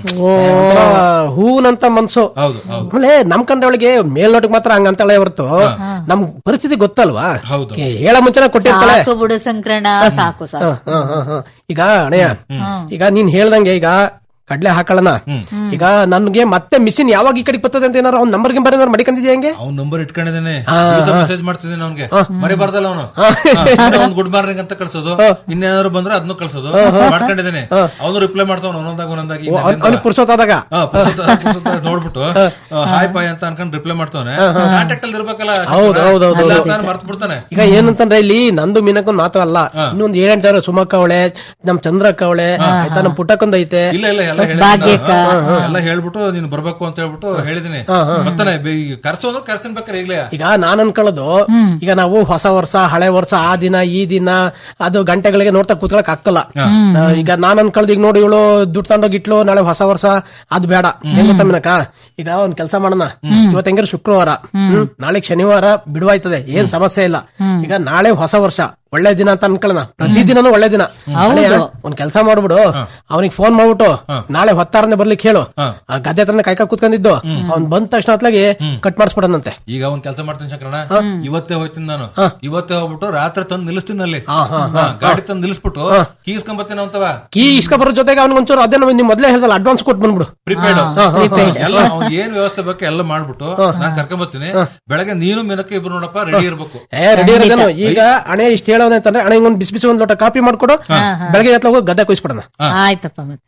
ಹೂನಂತ ಮನ್ಸು ಹೌದು ಹೌದು ಆಮೇಲೆ ನಮ್ ಕಂಡವಳಿಗೆ ಮೇಲ್ನೋಟಕ್ ಮಾತ್ರ ಹಂಗಂತಾಳೆ ಹೊರತು ನಮ್ ಪರಿಸ್ಥಿತಿ ಗೊತ್ತಲ್ವಾ ಹೌದು. ಏ, ಹೇಳ ಮುಂಚೆನೆ ಕೊಟ್ಟಿರ್ತಾಳೆ ಸಾಕು ಬಿಡು ಸಂಕ್ರಣ ಸಾಕು ಸಾಕು ಹ, ಹ, ಹ. ಈಗ ಅಣೆಯ ಈಗ ನೀನ್ ಹೇಳ್ದಂಗೆ ಈಗ ಕಡ್ಲೆ ಹಾಕೊಳ್ಳೋಣ ಈಗ ನನ್ಗೆ ಮತ್ತೆ ಮಿಷಿನ್ ಯಾವಾಗ ಈ ಕಡೆ ಬರ್ತದೆ ಅಂತ ಏನಾರ ಅವ್ನ ನಂಬರ್ ಗಿಂಬರ್ ಏನಾರು ಮಡಿಕೊಂಡಿದ್ಯಾ ಹೆಂಗೆ ಅವ್ನ್ ನಂಬರ್ ಇಟ್ಕೊಂಡಿದ್ದೇನೆ ಹಾ, ಮೆಸೇಜ್ ಮಾಡ್ತಿದ್ದೀನಿ ಅವ್ನಿಗೆ ಮರಿಬಾರ್ದಲ್ಲ ಅವನು ಒಂದ್ ಗುಡ್ ಮಾರ್ನಿಂಗ್ ಅಂತ ಕಳ್ಸೋದು ಇನ್ನೇನಾದ್ರು ಬಂದ್ರೆ ಅದನ್ನು ಕಳ್ಸೋದು ಮಾಡ್ಕೊಂಡಿದ್ದೇನೆ ಅವನು ರಿಪ್ಲೈ ಮಾಡ್ತಾವ ಒಂದೊಂದಾಗ ಒಂದೊಂದಾಗಿ ಈಗ ಅವ್ನಿಗೆ ನೆನ್ಪಿಲ್ಲ. ಪುರ್ಸೋತಾದಾಗ ಹಾ, ಪುಸ್ತಕ- ಪುಸ್ತಕ ನೋಡ್ಬಿಟ್ಟು ಹಾಯ್ ಪಾಯ್ ಅಂತ ಅನ್ಕೊಂಡ್ ರಿಪ್ಲೈ ಮಾಡ್ತಾವನೆ ಕಾಂಟ್ಯಾಕ್ಟ್ ಅಲ್ಲಿ ಇರ್ಬೇಕಲ್ಲ ಹೌದು, ಹೌದು, ಹೌದು, ಹೌದು. ಮರ್ತ್ ಬಿಡ್ತಾನೆ ಈಗ ಏನಂತಂದ್ರೆ ಇಲ್ಲಿ ನಂದು ಮೀನಕ್ಕನ್ ಮಾತ್ರ ಅಲ್ಲ ಇನ್ನೊಂದ್ ಏಳೆಂಟು ಜನ ಸುಮಕ್ಕ ಅವಳೆ ನಮ್ ಚಂದ್ರಕ್ಕ ಅವಳೆ ಆಯ್ತಾ ನಮ್ ಪುಟ್ಟಕ್ಕೊಂದ್ ಐತೆ ಇಲ್ಲ ಇಲ್ಲ ಎಲ್ಲ ಹೇಳಿದ್ದೀನಿ ಭಾಗ್ಯಕ್ಕ. ನಾನು. ಎಲ್ಲ ಹೇಳ್ಬಿಟ್ಟು ನೀನ್ ಬರ್ಬೇಕು ಅಂತ ಹೇಳ್ಬಿಟ್ಟು ಹೇಳಿದೀನಿ ಬರ್ತಾನೆ ಕರ್ಸೋ ಅಂದ್ರೆ ಕರ್ಸ್ತೀನಿ ಬೇಕಾರೆ ಈಗ್ಲೇ ಈಗ ನಾನ್ ಅನ್ಕೊಳ್ಳೋದು ಈಗ ನಾವು ಹೊಸ ವರ್ಷ ಹಳೆ ವರ್ಷ ಆ ದಿನ ಈ ದಿನ ಅದು ಗಂಟೆಗಳಿಗೆ ನೋಡ್ತಾ ಕೂತ್ಕೊಳಕ್ ಆಗ್ತಲ್ಲ ಆ, ಈಗ ನಾನ್ ಅನ್ಕೊಳ್ಳೋದು ಈಗ ನೋಡಿ ಇವಳು ದುಡ್ಡು ತಗೊಂಡೋಗಿ ಇಟ್ಲು ನಾಳೆ ಹೊಸ ವರ್ಷ ಅದು ಬೇಡ ಏನ್ ಗೊತ್ತಾ ಮೀನಕ್ಕ ಈಗ ಒಂದ್ ಕೆಲಸ ಮಾಡೋಣ ಇವತ್ತು ಹೆಂಗಿರೋ ಶುಕ್ರವಾರ ಹ್ಮ್ ನಾಳೆ ಶನಿವಾರ ಬಿಡುವಾಯ್ತದೆ ಏನ್ ಸಮಸ್ಯೆ ಇಲ್ಲ ಈಗ ನಾಳೆ ಹೊಸ ವರ್ಷ ಒಳ್ಳೆ ದಿನ ಅಂತ ಅನ್ಕೊಳ್ಳೋಣ ಪ್ರತಿ ದಿನನೂ ಒಳ್ಳೆ ದಿನ ಅಳಿಯ, ಒಂದ್ ಕೆಲಸ ಮಾಡ್ಬಿಡು ಅವನಿಗೆ ಫೋನ್ ಮಾಡ್ಬಿಟ್ಟು ನಾಳೆ ಹೊತ್ತಾರನೆ ಬರ್ಲಿಕ್ಕೆ ಹೇಳು ಆ ಗದ್ದೆ ಹತ್ರನೇ ಕಾಯ್ಕ ಕೂತ್ಕೊಂಡಿದ್ದು ಅವ್ನ್ ಬಂದ ತಕ್ಷಣ ಅತ್ಲಾಗಿ ಕಟ್ ಮಾಡಿಸ್ಬಿಡನಂತೆ ಈಗ ಒಂದ್ ಕೆಲಸ ಮಾಡ್ತೀನಿ ಶಂಕರಣ ಇವತ್ತೇ ಹೋಯ್ತೀನಿ ನಾನು ಇವತ್ತೇ ಹೋಗ್ಬಿಟ್ಟು ರಾತ್ರಿ ತಂದು ನಿಲ್ಲಿಸ್ತೀನಿ ಅಲ್ಲಿ ಹಾ, ಗಾಡಿ ತಂದು ನಿಲ್ಲಿಸ್ಬಿಟ್ಟು ಕೀಸ್ಕೊಂಬತ್ತೀನಿ ಅಂತವ ಕೀ ಇಸ್ಕ ಬರೋ ಜೊತೆಗೆ ಅವ್ನಿಗೆ ಒಂಚೂರು ಅದೇ ನಾವು ನಿಮ್ ಮೊದ್ಲೇ ಹೇಳ್ದಲ್ಲ ಅಡ್ವಾನ್ಸ್ ಕೊಟ್ಟು ಬಂದ್ಬಿಡು ಪ್ರಿಪೇಡ್ ಎಲ್ಲ ಅವ್ನ್ ಏನ್ ವ್ಯವಸ್ಥೆ ಬೇಕು ಎಲ್ಲ ಮಾಡ್ಬಿಟ್ಟು ನಾನ್ ಕರ್ಕೊಂಬರ್ತೀನಿ ಬೆಳಗ್ಗೆ ನೀನು ಮಿನಕ್ಕೆ ಇಬ್ರು ನೋಡಪ್ಪ ರೆಡಿ ಇರ್ಬೇಕು ಏ ರೆಡಿ ಇರೋದೇನು ಈಗ ಹಣೆ ಇಷ್ಟ ಹೇಳೋನೆ ಅಂತಂದ್ರೆ ಹಣೆ ಒಂದ್ ಬಿಸಿ ಬಿಸಿ ಒಂದ್ ಲೋಟ ಕಾಫಿ ಮಾಡ್ಕೊಡು ಬೆಳಗ್ಗೆ ಎತ್ತ ಹೋಗಿ ಗದ್ದೆ ಕುಯ್ಸ್ಬಿಡೋಣ ಆಯ್ತಪ್ಪ ಮತ್ತೆ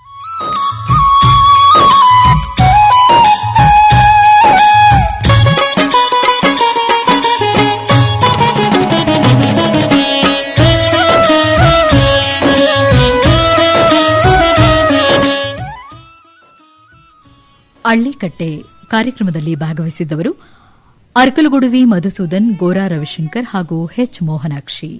ಅಳ್ಳಿಕಟ್ಟೆ ಕಾರ್ಯಕ್ರಮದಲ್ಲಿ ಭಾಗವಹಿಸಿದ್ದವರು ಅರ್ಕಲಗುಡುವಿ ಮಧುಸೂದನ್ ಗೋರಾ ರವಿಶಂಕರ್ ಹಾಗೂ ಹೆಚ್ ಮೋಹನಾಕ್ಷಿ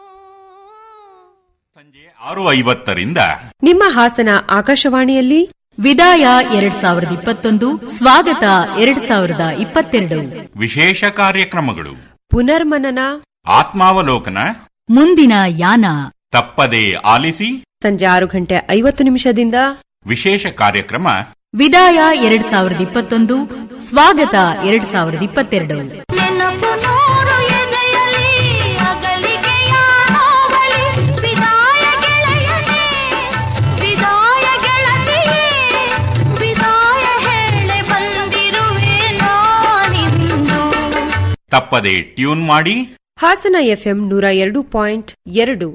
ಆರು ಐವತ್ತರಿಂದ ನಿಮ್ಮ ಹಾಸನ ಆಕಾಶವಾಣಿಯಲ್ಲಿ ವಿದಾಯ ಎರಡ್ ಸಾವಿರದ ಇಪ್ಪತ್ತೊಂದು ಸ್ವಾಗತ ಎರಡ್ ಸಾವಿರದ ಇಪ್ಪತ್ತೆರಡು ವಿಶೇಷ ಕಾರ್ಯಕ್ರಮಗಳು ಪುನರ್ಮನನ ಆತ್ಮಾವಲೋಕನ ಮುಂದಿನ ಯಾನ ತಪ್ಪದೇ ಆಲಿಸಿ ಸಂಜೆ ಆರು ಗಂಟೆ ಐವತ್ತು ನಿಮಿಷದಿಂದ ವಿಶೇಷ ಕಾರ್ಯಕ್ರಮ ವಿದಾಯ ಎರಡ್ ಸಾವಿರದ ಇಪ್ಪತ್ತೊಂದು ಸ್ವಾಗತ ಎರಡ್ ಸಾವಿರದ ಇಪ್ಪತ್ತೆರಡು ತಪ್ಪದೆ ಟ್ಯೂನ್ ಮಾಡಿ ಹಾಸನ ಎಫ್ಎಂ ನೂರ ಎರಡು ಪಾಯಿಂಟ್ ಎರಡು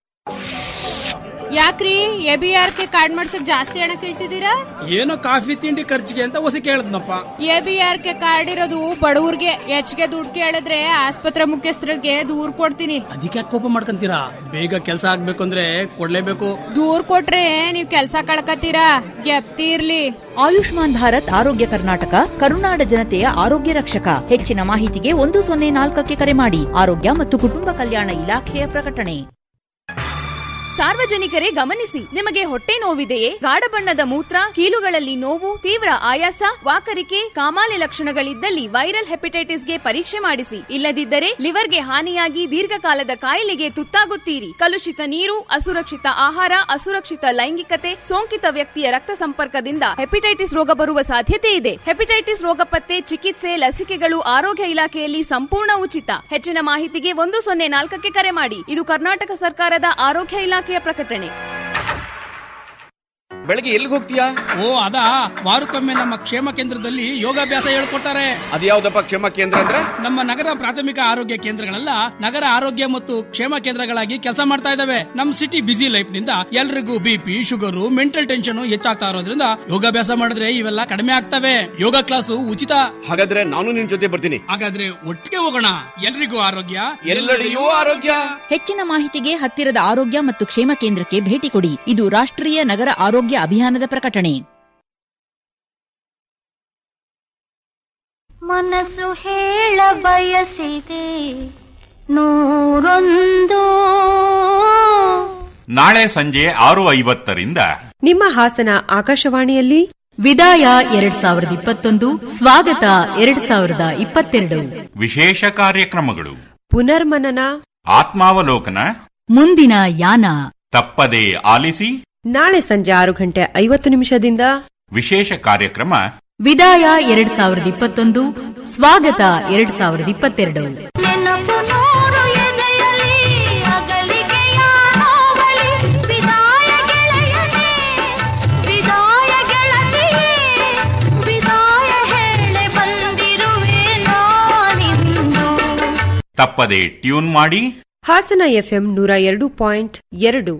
ಯಾಕ್ರಿ A B R K card ಮಾಡ್ಸಕ್ ಜಾಸ್ತಿ ಹಣ ಕೇಳ್ತಿದ್ದೀರಾ ಏನೋ ಕಾಫಿ ತಿಂಡಿ ಖರ್ಚಿಗೆ ಅಂತ ಹೊಸ ಕೇಳದ್ನಪ್ಪ A B R K card ಇರೋದು ಬಡವ್ರಿಗೆ ಹೆಚ್ಚಿಗೆ ದುಡ್ಡು ಕೇಳಿದ್ರೆ ಆಸ್ಪತ್ರೆ ಮುಖ್ಯಸ್ಥರಿಗೆ ದೂರ್ ಕೊಡ್ತೀನಿ ಅದಕ್ಕೆ ಕೋಪ ಮಾಡ್ಕೊಂತೀರಾ ಬೇಗ ಕೆಲಸ ಆಗ್ಬೇಕು ಅಂದ್ರೆ ಕೊಡ್ಲೇಬೇಕು ದೂರ್ ಕೊಟ್ರೆ ನೀವ್ ಕೆಲ್ಸ ಕಳ್ಕತ್ತೀರಾ ಗೆಪ್ತಿ ಇರ್ಲಿ ಆಯುಷ್ಮಾನ್ ಭಾರತ್ ಆರೋಗ್ಯ ಕರ್ನಾಟಕ ಕರುನಾಡ ಜನತೆಯ ಆರೋಗ್ಯ ರಕ್ಷಕ ಹೆಚ್ಚಿನ ಮಾಹಿತಿಗೆ ಒಂದು ಸೊನ್ನೆ ನಾಲ್ಕಕ್ಕೆ ಕರೆ ಮಾಡಿ ಆರೋಗ್ಯ ಮತ್ತು ಕುಟುಂಬ ಕಲ್ಯಾಣ ಇಲಾಖೆಯ ಪ್ರಕಟಣೆ ಸಾರ್ವಜನಿಕರೇ ಗಮನಿಸಿ ನಿಮಗೆ ಹೊಟ್ಟೆ ನೋವಿದೆಯೇ ಗಾಢ ಬಣ್ಣದ ಮೂತ್ರ ಕೀಲುಗಳಲ್ಲಿ ನೋವು ತೀವ್ರ ಆಯಾಸ ವಾಕರಿಕೆ ಕಾಮಾಲೆ ಲಕ್ಷಣಗಳಿದ್ದಲ್ಲಿ ವೈರಲ್ ಹೆಪಟೈಟಿಸ್ಗೆ ಪರೀಕ್ಷೆ ಮಾಡಿಸಿ ಇಲ್ಲದಿದ್ದರೆ ಲಿವರ್ಗೆ ಹಾನಿಯಾಗಿ ದೀರ್ಘಕಾಲದ ಕಾಯಿಲೆಗೆ ತುತ್ತಾಗುತ್ತೀರಿ ಕಲುಷಿತ ನೀರು ಅಸುರಕ್ಷಿತ ಆಹಾರ ಅಸುರಕ್ಷಿತ ಲೈಂಗಿಕತೆ ಸೋಂಕಿತ ವ್ಯಕ್ತಿಯ ರಕ್ತ ಸಂಪರ್ಕದಿಂದ ಹೆಪಟೈಟಿಸ್ ರೋಗ ಬರುವ ಸಾಧ್ಯತೆ ಇದೆ ಹೆಪಟೈಟಿಸ್ ರೋಗ ಪತ್ತೆ ಚಿಕಿತ್ಸೆ ಲಸಿಕೆಗಳು ಆರೋಗ್ಯ ಇಲಾಖೆಯಲ್ಲಿ ಸಂಪೂರ್ಣ ಉಚಿತ ಹೆಚ್ಚಿನ ಮಾಹಿತಿಗೆ ಒಂದು ಸೊನ್ನೆ ನಾಲ್ಕಕ್ಕೆ ಕರೆ ಮಾಡಿ ಇದು ಕರ್ನಾಟಕ ಸರ್ಕಾರದ ಆರೋಗ್ಯ ಇಲಾಖೆಯ ಪ್ರಕಟಣೆ ಬೆಳಗ್ಗೆ ಎಲ್ಲಿಗೆ ಹೋಗ್ತೀಯಾ ಓ ಅದಾ ವಾರಕ್ಕೊಮ್ಮೆ ನಮ್ಮ ಕ್ಷೇಮ ಕೇಂದ್ರದಲ್ಲಿ ಯೋಗಾಭ್ಯಾಸ ಹೇಳ್ಕೊಡ್ತಾರೆ ಅದ್ಯಾವ್ದಪ್ಪ ಕ್ಷೇಮ ಕೇಂದ್ರ ಅಂದ್ರೆ ನಮ್ಮ ನಗರ ಪ್ರಾಥಮಿಕ ಆರೋಗ್ಯ ಕೇಂದ್ರಗಳೆಲ್ಲ ನಗರ ಆರೋಗ್ಯ ಮತ್ತು ಕ್ಷೇಮ ಕೇಂದ್ರಗಳಾಗಿ ಕೆಲಸ ಮಾಡ್ತಾ ಇದಾವೆ ನಮ್ ಸಿಟಿ ಬಿಸಿ ಲೈಫ್ ನಿಂದ ಎಲ್ರಿಗೂ ಬಿಪಿ ಶುಗರ್ ಮೆಂಟಲ್ ಟೆನ್ಷನ್ ಹೆಚ್ಚಾಗ್ತಾ ಇರೋದ್ರಿಂದ ಯೋಗಾಭ್ಯಾಸ ಮಾಡಿದ್ರೆ ಇವೆಲ್ಲ ಕಡಿಮೆ ಆಗ್ತವೆ ಯೋಗ ಕ್ಲಾಸು ಉಚಿತ ಹಾಗಾದ್ರೆ ನಾನು ನಿನ್ ಜೊತೆ ಬರ್ತೀನಿ ಹಾಗಾದ್ರೆ ಒಟ್ಟಿಗೆ ಹೋಗೋಣ ಎಲ್ರಿಗೂ ಆರೋಗ್ಯ ಎಲ್ಲೆಡೆಯೂ ಆರೋಗ್ಯ ಹೆಚ್ಚಿನ ಮಾಹಿತಿಗೆ ಹತ್ತಿರದ ಆರೋಗ್ಯ ಮತ್ತು ಕ್ಷೇಮ ಕೇಂದ್ರಕ್ಕೆ ಭೇಟಿ ಕೊಡಿ ಇದು ರಾಷ್ಟ್ರೀಯ ನಗರ ಆರೋಗ್ಯ ಅಭಿಯಾನದ ಪ್ರಕಟಣೆ ಮನಸ್ಸು ಹೇಳ ಬಯಸಿದೆ ನೂರೊಂದು ನಾಳೆ ಸಂಜೆ ಆರು ಐವತ್ತರಿಂದ ನಿಮ್ಮ ಹಾಸನ ಆಕಾಶವಾಣಿಯಲ್ಲಿ ವಿದಾಯ ಎರಡ್ ಸಾವಿರದ ಇಪ್ಪತ್ತೊಂದು ಸ್ವಾಗತ ಎರಡ್ ಸಾವಿರದ ಇಪ್ಪತ್ತೆರಡು ವಿಶೇಷ ಕಾರ್ಯಕ್ರಮಗಳು ಪುನರ್ಮನನ ಆತ್ಮಾವಲೋಕನ ಮುಂದಿನ ಯಾನ ತಪ್ಪದೇ ಆಲಿಸಿ ನಾಳೆ ಸಂಜೆ ಆರು ಗಂಟೆ ಐವತ್ತು ನಿಮಿಷದಿಂದ ವಿಶೇಷ ಕಾರ್ಯಕ್ರಮ ವಿದಾಯ ಎರಡ್ ಸಾವಿರದ ಇಪ್ಪತ್ತೊಂದು ಸ್ವಾಗತ ಎರಡ್ ಸಾವಿರದ ಇಪ್ಪತ್ತೆರಡು ನೆನಪು ನೂರು ಎದೆಯಲಿ ಅಗಲಿಕೆಯ ನೋವಲಿ ವಿದಾಯ ಗೆಳೆಯನೇ ವಿದಾಯ ಗೆಳತಿಯೇ ವಿದಾಯ ಹೇಳೆ ಬಂದಿರುವೆ ನಾನಿಂದು ತಪ್ಪದೆ ಟ್ಯೂನ್ ಮಾಡಿ ಹಾಸನ ಎಫ್ಎಂ ನೂರ ಎರಡು ಪಾಯಿಂಟ್ ಎರಡು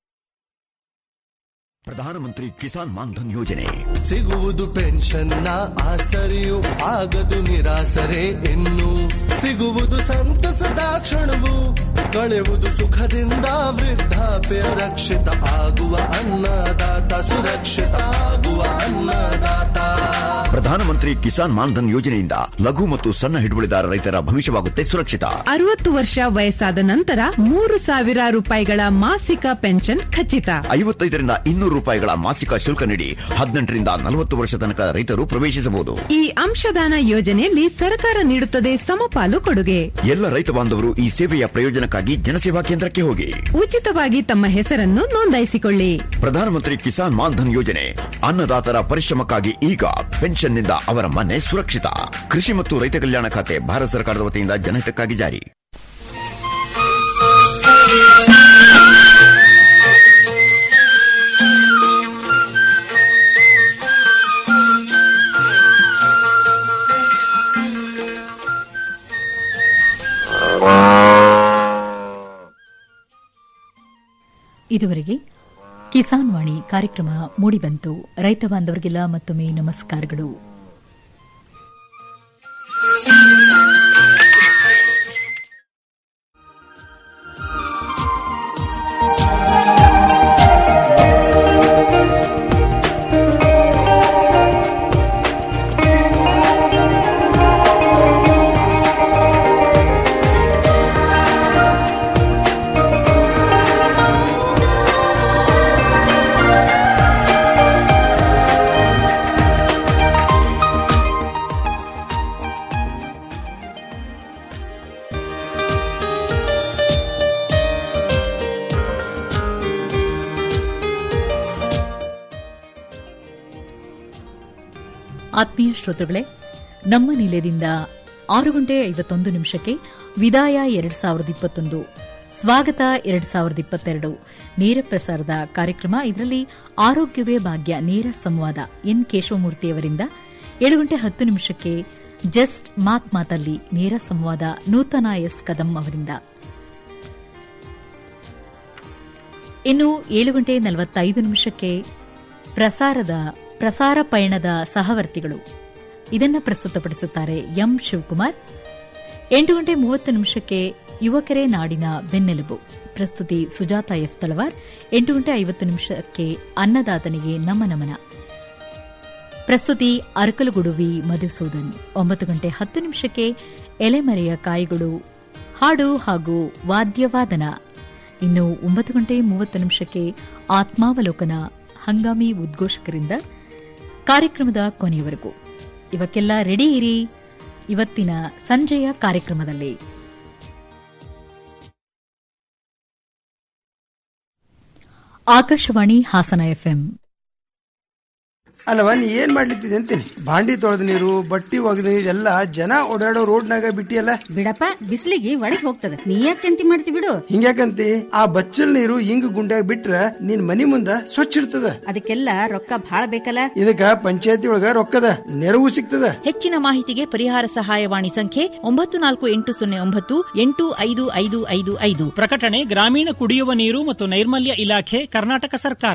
ಪ್ರಧಾನಮಂತ್ರಿ ಕಿಸಾನ್ ಮಾನ್ಧನ್ ಯೋಜನೆ ಸಿಗುವುದು ಪೆನ್ಷನ್ನ ಆಸರೆಯು ಆಗದು ನಿರಾಸರೆ ಇನ್ನು ಸಿಗುವುದು ಸಂತಸದ ಕ್ಷಣವು ಕಳೆಯುವುದು ಸುಖದಿಂದ ವೃದ್ಧಾಪ್ಯ ರಕ್ಷಿತ ಆಗುವ ಅನ್ನದಾತ ಸುರಕ್ಷಿತ ಆಗುವ ಅನ್ನದಾತ ಪ್ರಧಾನಮಂತ್ರಿ ಕಿಸಾನ್ ಮಾನ್ಧನ್ ಯೋಜನೆಯಿಂದ ಲಘು ಮತ್ತು ಸಣ್ಣ ಹಿಡುವಳಿದಾರ ರೈತರ ಭವಿಷ್ಯವಾಗುತ್ತೆ ಸುರಕ್ಷಿತ ಅರವತ್ತು ವರ್ಷ ವಯಸ್ಸಾದ ನಂತರ ಮೂರು ಸಾವಿರ ರೂಪಾಯಿಗಳ ಮಾಸಿಕ ಪೆನ್ಷನ್ ಖಚಿತ ಐವತ್ತೈದರಿಂದ ಇನ್ನೂರು ರೂಪಾಯಿಗಳ ಮಾಸಿಕ ಶುಲ್ಕ ನೀಡಿ ಹದಿನೆಂಟರಿಂದ ನಲವತ್ತು ವರ್ಷ ತನಕ ರೈತರು ಪ್ರವೇಶಿಸಬಹುದು ಈ ಅಂಶದಾನ ಯೋಜನೆಯಲ್ಲಿ ಸರ್ಕಾರ ನೀಡುತ್ತದೆ ಸಮಪಾಲು ಕೊಡುಗೆ ಎಲ್ಲ ರೈತ ಬಾಂಧವರು ಈ ಸೇವೆಯ ಪ್ರಯೋಜನಕ್ಕಾಗಿ ಜನಸೇವಾ ಕೇಂದ್ರಕ್ಕೆ ಹೋಗಿ ಉಚಿತವಾಗಿ ತಮ್ಮ ಹೆಸರನ್ನು ನೋಂದಾಯಿಸಿಕೊಳ್ಳಿ ಪ್ರಧಾನಮಂತ್ರಿ ಕಿಸಾನ್ ಮಾನ್ಧನ್ ಯೋಜನೆ ಅನ್ನದಾತರ ಪರಿಶ್ರಮಕ್ಕಾಗಿ ಈಗ ಪೆನ್ಷನ್ನಿಂದ ಅವರ ಮನೆ ಸುರಕ್ಷಿತ ಕೃಷಿ ಮತ್ತು ರೈತ ಕಲ್ಯಾಣ ಖಾತೆ ಭಾರತ ಸರ್ಕಾರದ ವತಿಯಿಂದ ಜನಹಿತಕ್ಕಾಗಿ ಜಾರಿ ಇದುವರೆಗೆ ಕಿಸಾನ್ ವಾಣಿ ಕಾರ್ಯಕ್ರಮ ಮೂಡಿಬಂತು ರೈತ ಬಾಂಧವರಿಗೆಲ್ಲ ಮತ್ತೊಮ್ಮೆ ನಮಸ್ಕಾರಗಳು ಆತ್ಮೀಯ ಶ್ರೋತೃಗಳೇ ನಮ್ಮ ನಿಲಯದಿಂದ ಆರು ಗಂಟೆ ಐವತ್ತೊಂದು ನಿಮಿಷಕ್ಕೆ ವಿದಾಯ ಎರಡ್ ಸಾವಿರದ ಇಪ್ಪತ್ತೊಂದು ಸ್ವಾಗತ ಎರಡ್ ಸಾವಿರದ ಇಪ್ಪತ್ತೆರಡು ನೇರ ಪ್ರಸಾರದ ಕಾರ್ಯಕ್ರಮ ಇದರಲ್ಲಿ ಆರೋಗ್ಯವೇ ಭಾಗ್ಯ ನೇರ ಸಂವಾದ ಎನ್ ಕೇಶವಮೂರ್ತಿಯವರಿಂದ ಏಳು ಗಂಟೆ ಹತ್ತು ನಿಮಿಷಕ್ಕೆ ಜಸ್ಟ್ ಮಾತ್ ಮಾತಲ್ಲಿ ನೇರ ಸಂವಾದ ನೂತನ ಎಸ್ ಕದಂ ಅವರಿಂದ ಇನ್ನು ಏಳು ಗಂಟೆ ನಲವತ್ತೈದು ನಿಮಿಷಕ್ಕೆ ಪ್ರಸಾರದ ಪ್ರಸಾರ ಪಯಣದ ಸಹವರ್ತಿಗಳು ಇದನ್ನ ಪ್ರಸ್ತುತಪಡಿಸುತ್ತಾರೆ ಎಂ ಶಿವಕುಮಾರ್ ಎಂಟು ಗಂಟೆ ಮೂವತ್ತು ನಿಮಿಷಕ್ಕೆ ಯುವಕರೇ ನಾಡಿನ ಬೆನ್ನೆಲುಬು ಪ್ರಸ್ತುತಿ ಸುಜಾತ ಎಫ್ ತಳವಾರ್ ಎಂಟು ಗಂಟೆ ಐವತ್ತು ನಿಮಿಷಕ್ಕೆ ಅನ್ನದಾತನಿಗೆ ನಮ್ಮ ನಮನ ಪ್ರಸ್ತುತಿ ಅರಕಲುಗುಡುವಿ ಮಧುಸೂದನ್ ಒಂಬತ್ತು ಗಂಟೆ ಹತ್ತು ನಿಮಿಷಕ್ಕೆ ಎಲೆಮರೆಯ ಕಾಯಿಗಳು ಹಾಡು ಹಾಗೂ ವಾದ್ಯವಾದನ ಇನ್ನು ಒಂಬತ್ತು ಗಂಟೆ ಮೂವತ್ತು ನಿಮಿಷಕ್ಕೆ ಆತ್ಮಾವಲೋಕನ ಹಂಗಾಮಿ ಉದ್ಘೋಷಕರಿಂದ ಕಾರ್ಯಕ್ರಮದ ಕೊನೆಯವರೆಗೂ ಇವಕ್ಕೆಲ್ಲ ರೆಡಿ ಇರಿ ಇವತ್ತಿನ ಸಂಜೆಯ ಕಾರ್ಯಕ್ರಮದಲ್ಲಿ ಆಕಾಶವಾಣಿ ಹಾಸನ ಎಫ್ಎಂ ಅಲ್ಲವ ನೀ ಏನ್ ಮಾಡ್ಲಿತ್ತಿದೆ ಅಂತೀನಿ ಬಾಂಡಿ ತೊಳೆದ ನೀರು ಬಟ್ಟಿ ಒಗೆದ ನೀರು ಎಲ್ಲ ಜನ ಓಡಾಡೋ ರೋಡ್ನಾಗ ಬಿಟ್ಟಿಯಲ್ಲ ಬಿಡಪ್ಪ ಬಿಸಿಲಿಗೆ ಒಳಗ್ ಹೋಗ್ತದ ನೀ ಯಾಕೆ ಚಿಂತೆ ಮಾಡ್ತಿ ಬಿಡು ಹಿಂಗ್ಯಾಕಂತಿ ಆ ಬಚ್ಚಲ್ ನೀರು ಹಿಂಗ್ ಗುಂಡ್ಯಾಗ ಬಿಟ್ರ ನಿನ್ ಮನಿ ಮುಂದ ಸ್ವಚ್ಛ ಇರ್ತದ ಅದಕ್ಕೆಲ್ಲ ರೊಕ್ಕ ಭಾಳ ಬೇಕಲ್ಲ ಇದಕ್ಕ ಪಂಚಾಯತಿ ಒಳಗ ರೊಕ್ಕದ ನೆರವು ಸಿಗ್ತದ ಹೆಚ್ಚಿನ ಮಾಹಿತಿಗೆ ಪರಿಹಾರ ಸಹಾಯವಾಣಿ ಸಂಖ್ಯೆ ಒಂಬತ್ತು ನಾಲ್ಕು ಎಂಟು ಸೊನ್ನೆ ಒಂಬತ್ತು ಎಂಟು ಐದು ಐದು ಐದು ಐದು ಪ್ರಕಟಣೆ ಗ್ರಾಮೀಣ ಕುಡಿಯುವ ನೀರು ಮತ್ತು ನೈರ್ಮಲ್ಯ ಇಲಾಖೆ ಕರ್ನಾಟಕ ಸರ್ಕಾರ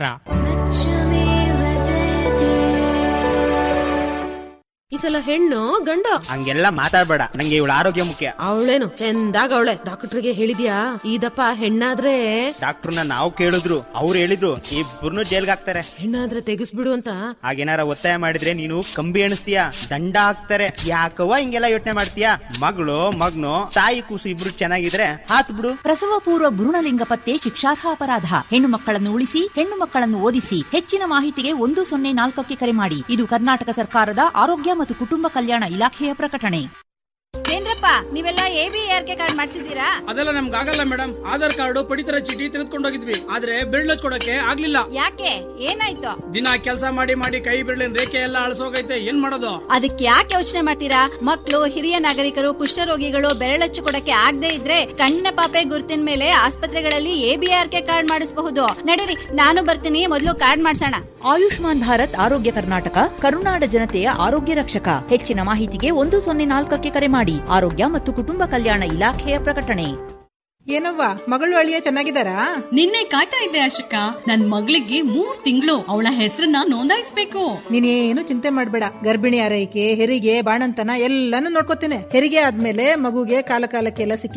ಈ ಸಲ ಹೆಣ್ಣು ಗಂಡು ಹಂಗೆಲ್ಲ ಮಾತಾಡ್ಬೇಡ ನಂಗೆ ಇವಳ ಆರೋಗ್ಯ ಮುಖ್ಯ ಅವಳೇನು ಚಂದಾಗ ಅವಳೆ ಡಾಕ್ಟರ್ಗೆ ಹೇಳಿದ್ಯಾ ಇದಪ್ಪ ಹೆಣ್ಣಾದ್ರೆ ಡಾಕ್ಟರ್ನ ನಾವು ಕೇಳಿದ್ರು ಅವ್ರು ಹೇಳಿದ್ರು ಇಬ್ಬರನ್ನು ಜೈಲ್ಗೆ ಹಾಕ್ತಾರೆ ಹೆಣ್ಣಾದ್ರೆ ತೆಗಿಸ್ಬಿಡು ಅಂತ ಹಾಗೇನಾರ ಒತ್ತಾಯ ಮಾಡಿದ್ರೆ ನೀನು ಕಂಬಿ ಎಣಿಸ್ತೀಯ ದಂಡ ಹಾಕ್ತಾರೆ ಯಾಕವ್ವ ಹಿಂಗೆಲ್ಲ ಯೋಚನೆ ಮಾಡ್ತೀಯ ಮಗಳು ಮಗ್ನು ತಾಯಿ ಕೂಸು ಇಬ್ರು ಚೆನ್ನಾಗಿದ್ರೆ ಹಾತ್ ಬಿಡು ಪ್ರಸವ ಪೂರ್ವ ಭ್ರೂಣಲಿಂಗ ಪತ್ತೆ ಶಿಕ್ಷಾರ್ಹ ಅಪರಾಧ ಹೆಣ್ಣು ಮಕ್ಕಳನ್ನು ಉಳಿಸಿ ಹೆಣ್ಣು ಮಕ್ಕಳನ್ನು ಓದಿಸಿ ಹೆಚ್ಚಿನ ಮಾಹಿತಿಗೆ ಒಂದು ಸೊನ್ನೆ ನಾಲ್ಕಕ್ಕೆ ಕರೆ ಮಾಡಿ ಇದು ಕರ್ನಾಟಕ ಸರ್ಕಾರದ ಆರೋಗ್ಯ ಮತ್ತು ಕುಟುಂಬ ಕಲ್ಯಾಣ ಇಲಾಖೆಯ ಪ್ರಕಟಣೆ ಏನ್ರಪ್ಪ ನೀವೆಲ್ಲ A B R K card ಮಾಡಿಸಿದ್ದೀರಾ ಅದೆಲ್ಲ ನಮ್ಗೆ ಆಗಲ್ಲ ಮೇಡಮ್ ಆಧಾರ್ ಕಾರ್ಡ್ ಪಡಿತರ ಚೀಟಿ ತೆಗೆದುಕೊಂಡು ಹೋಗಿದ್ವಿ ಆದ್ರೆ ಬೆರಳು ಕೊಡಕ್ಕೆ ಆಗ್ಲಿಲ್ಲ ಯಾಕೆ ಏನಾಯ್ತು ದಿನ ಕೆಲಸ ಮಾಡಿ ಮಾಡಿ ಕೈ ಬೆರಳಿನ ರೇಖೆ ಎಲ್ಲ ಅಳಸೋಗೈತೆ ಏನ್ ಮಾಡೋದು ಅದಕ್ಕೆ ಯಾಕೆ ಯೋಚನೆ ಮಾಡ್ತೀರಾ ಮಕ್ಕಳು ಹಿರಿಯ ನಾಗರಿಕರು ಕುಷ್ಠರೋಗಿಗಳು ಬೆರಳಚ್ಚು ಕೊಡಕ್ಕೆ ಆಗದೆ ಇದ್ರೆ ಕಣ್ಣಿನ ಪಾಪೆ ಗುರುತಿನ ಮೇಲೆ ಆಸ್ಪತ್ರೆಗಳಲ್ಲಿ ಎಬಿಆರ್ ಕೆ ಕಾರ್ಡ್ ಮಾಡಿಸಬಹುದು ನಡೀರಿ ನಾನು ಬರ್ತೀನಿ ಮೊದಲು ಕಾರ್ಡ್ ಮಾಡ್ಸೋಣ ಆಯುಷ್ಮಾನ್ ಭಾರತ್ ಆರೋಗ್ಯ ಕರ್ನಾಟಕ ಕರುನಾಡ ಜನತೆಯ ಆರೋಗ್ಯ ರಕ್ಷಕ ಹೆಚ್ಚಿನ ಮಾಹಿತಿಗೆ ಒಂದು ಸೊನ್ನೆ ನಾಲ್ಕಕ್ಕೆ ಕರೆ ಮಾಡಿ ಆರೋಗ್ಯ ಮತ್ತು ಕುಟುಂಬ ಕಲ್ಯಾಣ ಇಲಾಖೆಯ ಪ್ರಕಟಣೆ ಏನವ್ವ ಮಗಳು ಅಳಿಯ ಚೆನ್ನಾಗಿದ್ದಾರಾ ನಿನ್ನೆ ಕಾಯ್ತಾ ಇದ್ದೆ ಅಶೋಕ ನನ್ ಮಗಳಿಗೆ ಮೂರ್ ತಿಂಗಳು ಅವಳ ಹೆಸರನ್ನ ನೋಂದಾಯಿಸ್ಬೇಕು ನೀನೇನು ಚಿಂತೆ ಮಾಡ್ಬೇಡ ಗರ್ಭಿಣಿ ಆರೈಕೆ ಹೆರಿಗೆ ಬಾಣಂತನ ಎಲ್ಲಾನು ನೋಡ್ಕೋತೀನಿ ಹೆರಿಗೆ ಆದ್ಮೇಲೆ ಮಗುಗೆ ಕಾಲ ಕಾಲಕ್ಕೆಲ್ಲ ಸಿಕ್ಕಿ